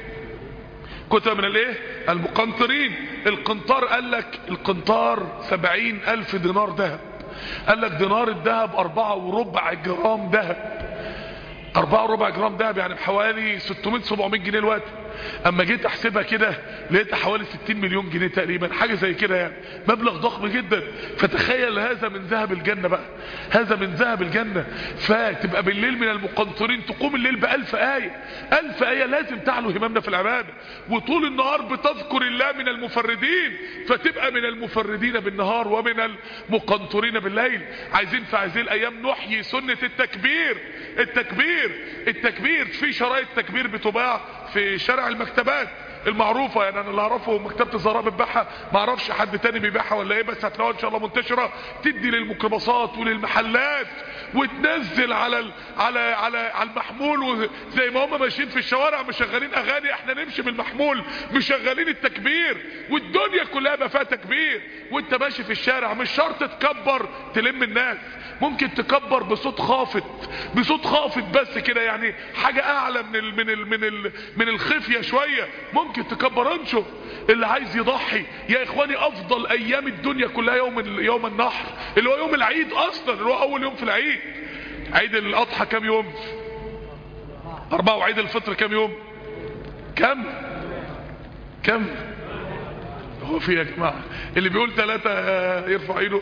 كتب من الايه المقنطرين القنطار قال لك القنطار سبعين الف دينار ذهب قال لك دينار الذهب اربعة وربع جرام ذهب اربعة وربع جرام ذهب يعني بحوالي 600 700 جنيه الوقت اما جيت احسبها كده لقيتها حوالي 60 مليون جنيه تقريبا حاجة زي كده يعني مبلغ ضخم جدا فتخيل هذا من ذهب الجنة بقى هذا من ذهب الجنة فتبقى بالليل من المقنطرين تقوم الليل بألف آية ألف آية لازم تعلو همامنا في العبادة وطول النهار بتذكر الله من المفردين فتبقى من المفردين بالنهار ومن المقنطرين بالليل عايزين في هذه الأيام نحيي سنة التكبير التكبير التكبير في شرايط تكبير بتباع في شارع المكتبات المعروفة يعني انا اللي اعرفه مكتبة الزهراء بتبيعها ما اعرفش حد تاني بيبيعها ولا ايه بس هتلاقوها ان شاء الله منتشرة تدي للميكروباصات وللمحلات وتنزل على ال... على على على المحمول وزي ما هم ماشيين في الشوارع مشغلين اغاني احنا نمشي بالمحمول مشغلين التكبير والدنيا كلها بقى فيها تكبير وانت ماشي في الشارع مش شرط تكبر تلم الناس ممكن تكبر بصوت خافت بصوت خافت بس كده يعني حاجة اعلى من ال من ال من ال من الخفية شوية ممكن تكبر انشر اللي عايز يضحي يا اخواني افضل ايام الدنيا كلها يوم يوم النحر اللي هو يوم العيد اصلا اللي هو اول يوم في العيد عيد الاضحى كام يوم اربعة وعيد الفطر كام يوم كم كم هو في يا جماعة اللي بيقول ثلاثة يرفع ايده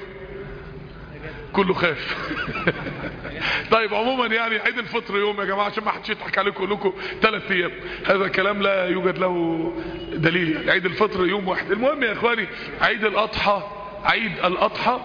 كله خاف طيب عموما يعني عيد الفطر يوم يا جماعة عشان ما حدش يضحك عليكم يقول لكم ثلاث ايام هذا كلام لا يوجد له دليل يعني عيد الفطر يوم واحد المهم يا اخواني عيد الاضحى عيد الاضحى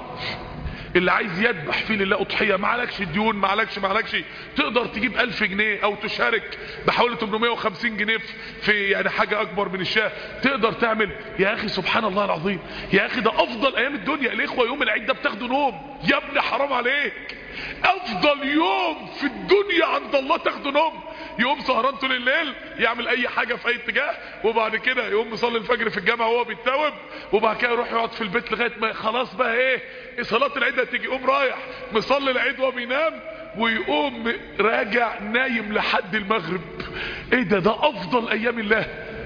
اللي عايز يذبح فيه لله اضحيه ما عليكش ديون ما عليكش ما عليكش تقدر تجيب 1000 جنيه او تشارك بحوالي 850 جنيه في يعني حاجه اكبر من الشاه تقدر تعمل يا اخي سبحان الله العظيم يا اخي ده افضل ايام الدنيا الاخوه يوم العيد ده بتاخدوا نوم يا ابني حرام عليك افضل يوم في الدنيا عند الله تاخدوا نوم يقوم سهران طول الليل يعمل اي حاجة في اي اتجاه وبعد كده يقوم مصلي الفجر في الجامعة وهو بيتوب وبعد كده يروح يقعد في البيت لغاية ما خلاص بقى ايه صلاة العيد هتيجي يقوم رايح مصلي العيد وهو بينام ويقوم راجع نايم لحد المغرب ايه ده ده افضل ايام الله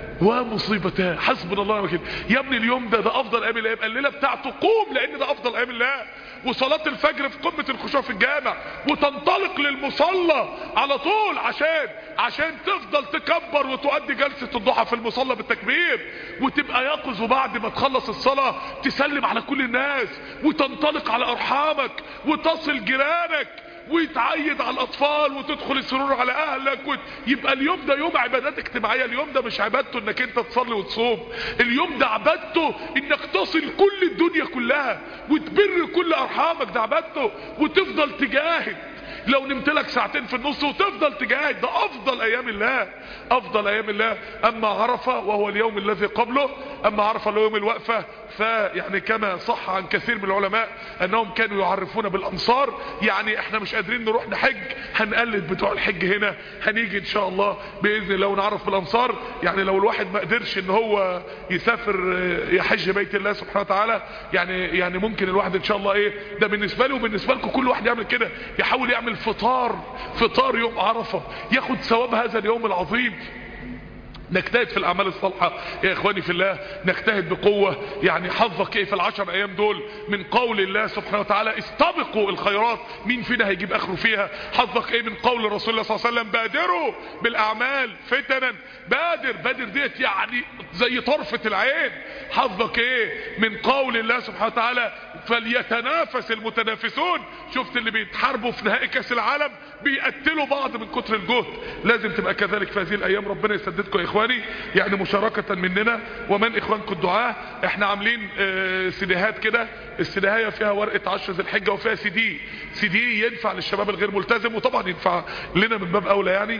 ومصيبتاه حسبنا الله ونعم الوكيل يا ابني اليوم ده ده افضل ايام الله يبقى الليله بتاعته قوم لان ده افضل ايام الله وصلاة الفجر في قمة الخشوع في الجامع وتنطلق للمصلى على طول عشان عشان تفضل تكبر وتؤدي جلسة الضحى في المصلى بالتكبير وتبقى يقظ وبعد ما تخلص الصلاة تسلم على كل الناس وتنطلق على ارحامك وتصل جيرانك ويتعيد على الاطفال وتدخل السرور على اهلك وت... يبقى اليوم ده يوم عبادات اجتماعية اليوم ده مش عبادته انك انت تصلي وتصوم اليوم ده عبادته انك تصل كل الدنيا كلها وتبر كل ارحامك ده عبادته وتفضل تجاهد لو نمت لك ساعتين في النص وتفضل تجاهد ده افضل ايام الله افضل ايام الله اما عرفة وهو اليوم الذي قبله اما عرفة اللي هو يوم الوقفة فيعني كما صح عن كثير من العلماء انهم كانوا يعرفون بالامصار يعني احنا مش قادرين نروح نحج هنقلد بتوع الحج هنا هنيجي ان شاء الله باذن الله ونعرف بالامصار يعني لو الواحد ما قدرش ان هو يسافر يحج بيت الله سبحانه وتعالى يعني يعني ممكن الواحد ان شاء الله ايه ده بالنسبه له وبالنسبه لكم كل واحد يعمل كده يحاول يعمل فطار فطار يوم عرفه ياخد ثواب هذا اليوم العظيم نجتهد في الاعمال الصالحة يا اخواني في الله نجتهد بقوة يعني حظك ايه في العشر ايام دول من قول الله سبحانه وتعالى استبقوا الخيرات مين فينا هيجيب اخره فيها حظك ايه من قول الرسول الله صلى الله عليه وسلم بادروا بالاعمال فتنا بادر بادر ديت يعني زي طرفة العين حظك ايه من قول الله سبحانه وتعالى فليتنافس المتنافسون شفت اللي بيتحاربوا في نهائي كاس العالم بيقتلوا بعض من كتر الجهد لازم تبقى كذلك في هذه الايام ربنا يسددكم يا اخواني يعني مشاركة مننا ومن اخوانكم الدعاء احنا عاملين اه سيديهات كده السيديهايه فيها ورقة عشر ذي الحجة وفيها سي دي سي دي ينفع للشباب الغير ملتزم وطبعا ينفع لنا من باب اولى يعني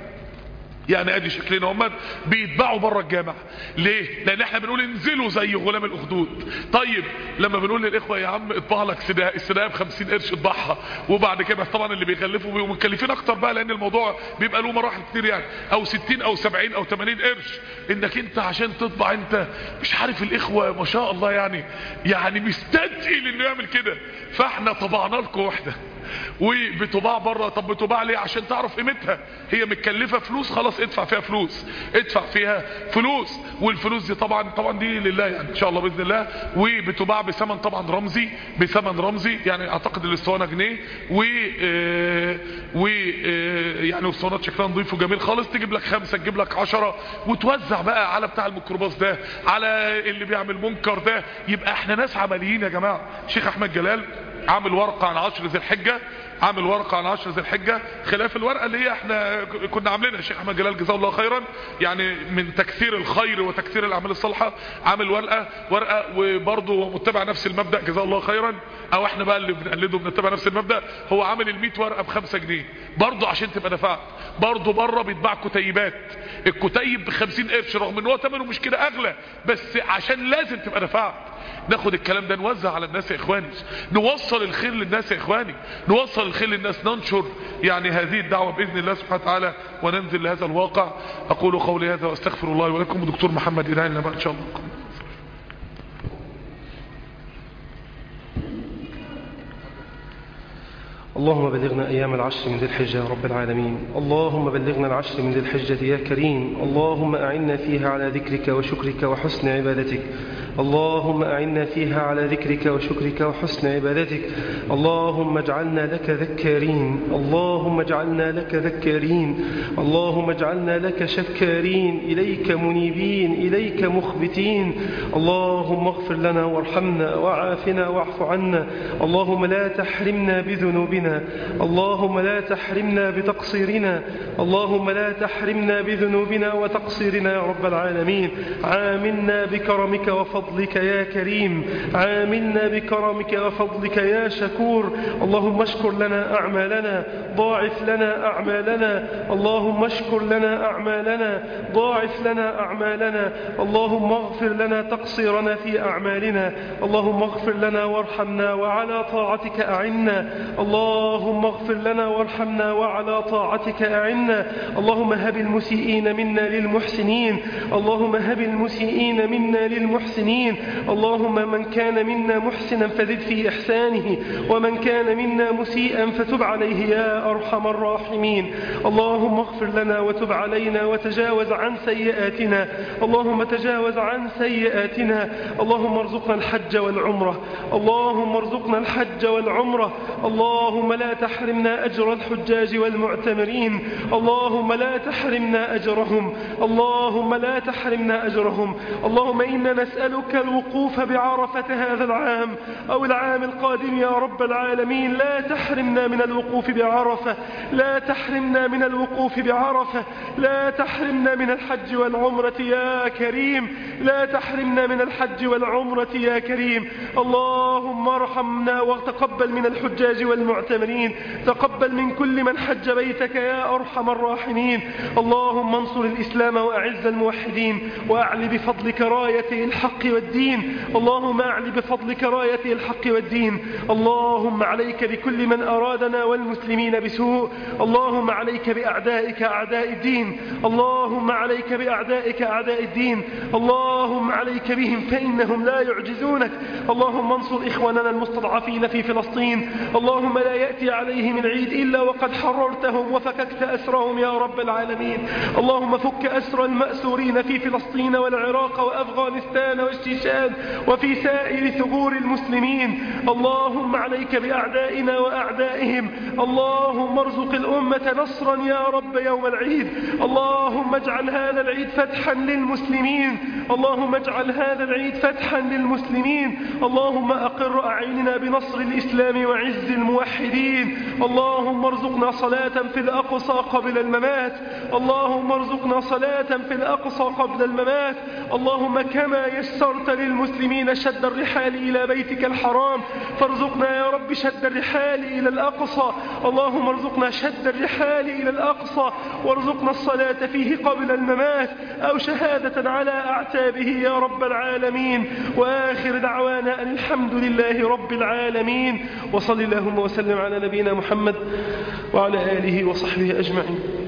يعني ادي شكلنا هم بيتباعوا بره الجامع ليه لان احنا بنقول انزلوا زي غلام الاخدود طيب لما بنقول للاخوه يا عم اطبع لك سداء السداء ب 50 قرش اطبعها وبعد كده طبعا اللي بيغلفوا بيبقوا مكلفين اكتر بقى لان الموضوع بيبقى له مراحل كتير يعني او 60 او 70 او 80 قرش انك انت عشان تطبع انت مش عارف الاخوه ما شاء الله يعني يعني مستثقل انه يعمل كده فاحنا طبعنا لكم واحده وبتباع بره طب بتباع ليه عشان تعرف قيمتها هي متكلفه فلوس خلاص ادفع فيها فلوس ادفع فيها فلوس والفلوس دي طبعا طبعا دي لله يعني ان شاء الله باذن الله وبتباع بثمن طبعا رمزي بثمن رمزي يعني اعتقد الاسطوانه جنيه و اه و اه يعني اسطوانات شكلها نظيف وجميل خالص تجيب لك خمسه تجيب لك عشرة وتوزع بقى على بتاع الميكروباص ده على اللي بيعمل منكر ده يبقى احنا ناس عمليين يا جماعه شيخ احمد جلال عامل ورقة عن عشر ذي الحجة عامل ورقة عن عشر ذي الحجة خلاف الورقة اللي هي احنا كنا عاملينها الشيخ احمد جلال جزاه الله خيرا يعني من تكثير الخير وتكثير الاعمال الصالحة عامل ورقة ورقة وبرضه متبع نفس المبدأ جزاه الله خيرا او احنا بقى اللي بنقلده بنتبع نفس المبدأ هو عامل ال 100 ورقة بخمسة جنيه برضه عشان تبقى نفعت برضه بره بيتباع كتيبات الكتيب ب 50 قرش رغم ان هو ثمنه مش كده اغلى بس عشان لازم تبقى نفعت ناخد الكلام ده نوزع على الناس يا اخواني نوصل الخير للناس يا اخواني نوصل الخير للناس ننشر يعني هذه الدعوة باذن الله سبحانه وتعالى وننزل لهذا الواقع اقول قولي هذا واستغفر الله ولكم ودكتور محمد يدعي لنا بقى ان شاء الله اللهم بلغنا أيام العشر من ذي الحجة يا رب العالمين اللهم بلغنا العشر من ذي الحجة يا كريم اللهم أعنا فيها على ذكرك وشكرك وحسن عبادتك اللهم أعنا فيها على ذكرك وشكرك وحسن عبادتك اللهم اجعلنا لك ذكارين اللهم اجعلنا لك ذكارين اللهم اجعلنا لك شكارين إليك منيبين إليك مخبتين اللهم اغفر لنا وارحمنا وعافنا واعف عنا اللهم لا تحرمنا بذنوبنا اللهم لا تحرمنا بتقصيرنا اللهم لا تحرمنا بذنوبنا وتقصيرنا يا رب العالمين عاملنا بكرمك وفضلك يا كريم عاملنا بكرمك وفضلك يا شكور اللهم اشكر لنا أعمالنا ضاعف لنا أعمالنا اللهم اشكر لنا أعمالنا ضاعف لنا أعمالنا اللهم اغفر لنا تقصيرنا في أعمالنا اللهم اغفر لنا وارحمنا وعلى طاعتك أعنا اللهم اغفر لنا وارحمنا وعلى طاعتك أعنا اللهم هب المسيئين منا للمحسنين اللهم هب المسيئين منا للمحسنين اللهم من كان منا محسنا فزد في إحسانه ومن كان منا مسيئا فتب عليه يا أرحم الراحمين اللهم اغفر لنا وتب علينا وتجاوز عن سيئاتنا اللهم تجاوز عن سيئاتنا اللهم ارزقنا الحج والعمرة اللهم ارزقنا الحج والعمرة اللهم لا تحرمنا أجر الحجاج والمعتمرين اللهم لا تحرمنا أجرهم اللهم لا تحرمنا أجرهم اللهم إنا نسألك الوقوف بعرفة هذا العام أو العام القادم يا رب العالمين لا تحرمنا من الوقوف بعرفة لا تحرمنا من الوقوف بعرفة لا تحرمنا من الحج والعمرة يا كريم لا تحرمنا من الحج والعمرة يا كريم اللهم ارحمنا وتقبل من الحجاج والمعتمرين تقبل من كل من حج بيتك يا أرحم الراحمين اللهم انصر الإسلام وأعز الموحدين وأعلي بفضلك راية الحق والدين اللهم أعلي بفضلك راية الحق والدين اللهم عليك بكل من أرادنا والمسلمين بسوء اللهم عليك بأعدائك أعداء الدين اللهم عليك بأعدائك أعداء الدين اللهم عليك بهم فإنهم لا يعجزونك اللهم انصر إخواننا المستضعفين في فلسطين اللهم لا يأتي عليهم العيد إلا وقد حررتهم وفككت أسرهم يا رب العالمين اللهم فك أسر المأسورين في فلسطين والعراق وأفغانستان والشيشان وفي سائر ثغور المسلمين اللهم عليك بأعدائنا وأعدائهم اللهم ارزق الأمة نصرا يا رب يوم العيد اللهم اجعل هذا العيد فتحا للمسلمين اللهم اجعل هذا العيد فتحا للمسلمين اللهم أقر أعيننا بنصر الإسلام وعز الموحدين اللهم ارزقنا صلاة في الأقصى قبل الممات اللهم ارزقنا صلاة في الأقصى قبل الممات اللهم كما يسرت للمسلمين شد الرحال إلى بيتك الحرام فارزقنا يا رب شد الرحال إلى الأقصى اللهم ارزقنا شد الرحال إلى الأقصى وارزقنا الصلاة فيه قبل الممات أو شهادة على أعتابه يا رب العالمين وآخر دعوانا أن الحمد لله رب العالمين وصل اللهم وسلم على نبينا محمد وعلى آله وصحبه أجمعين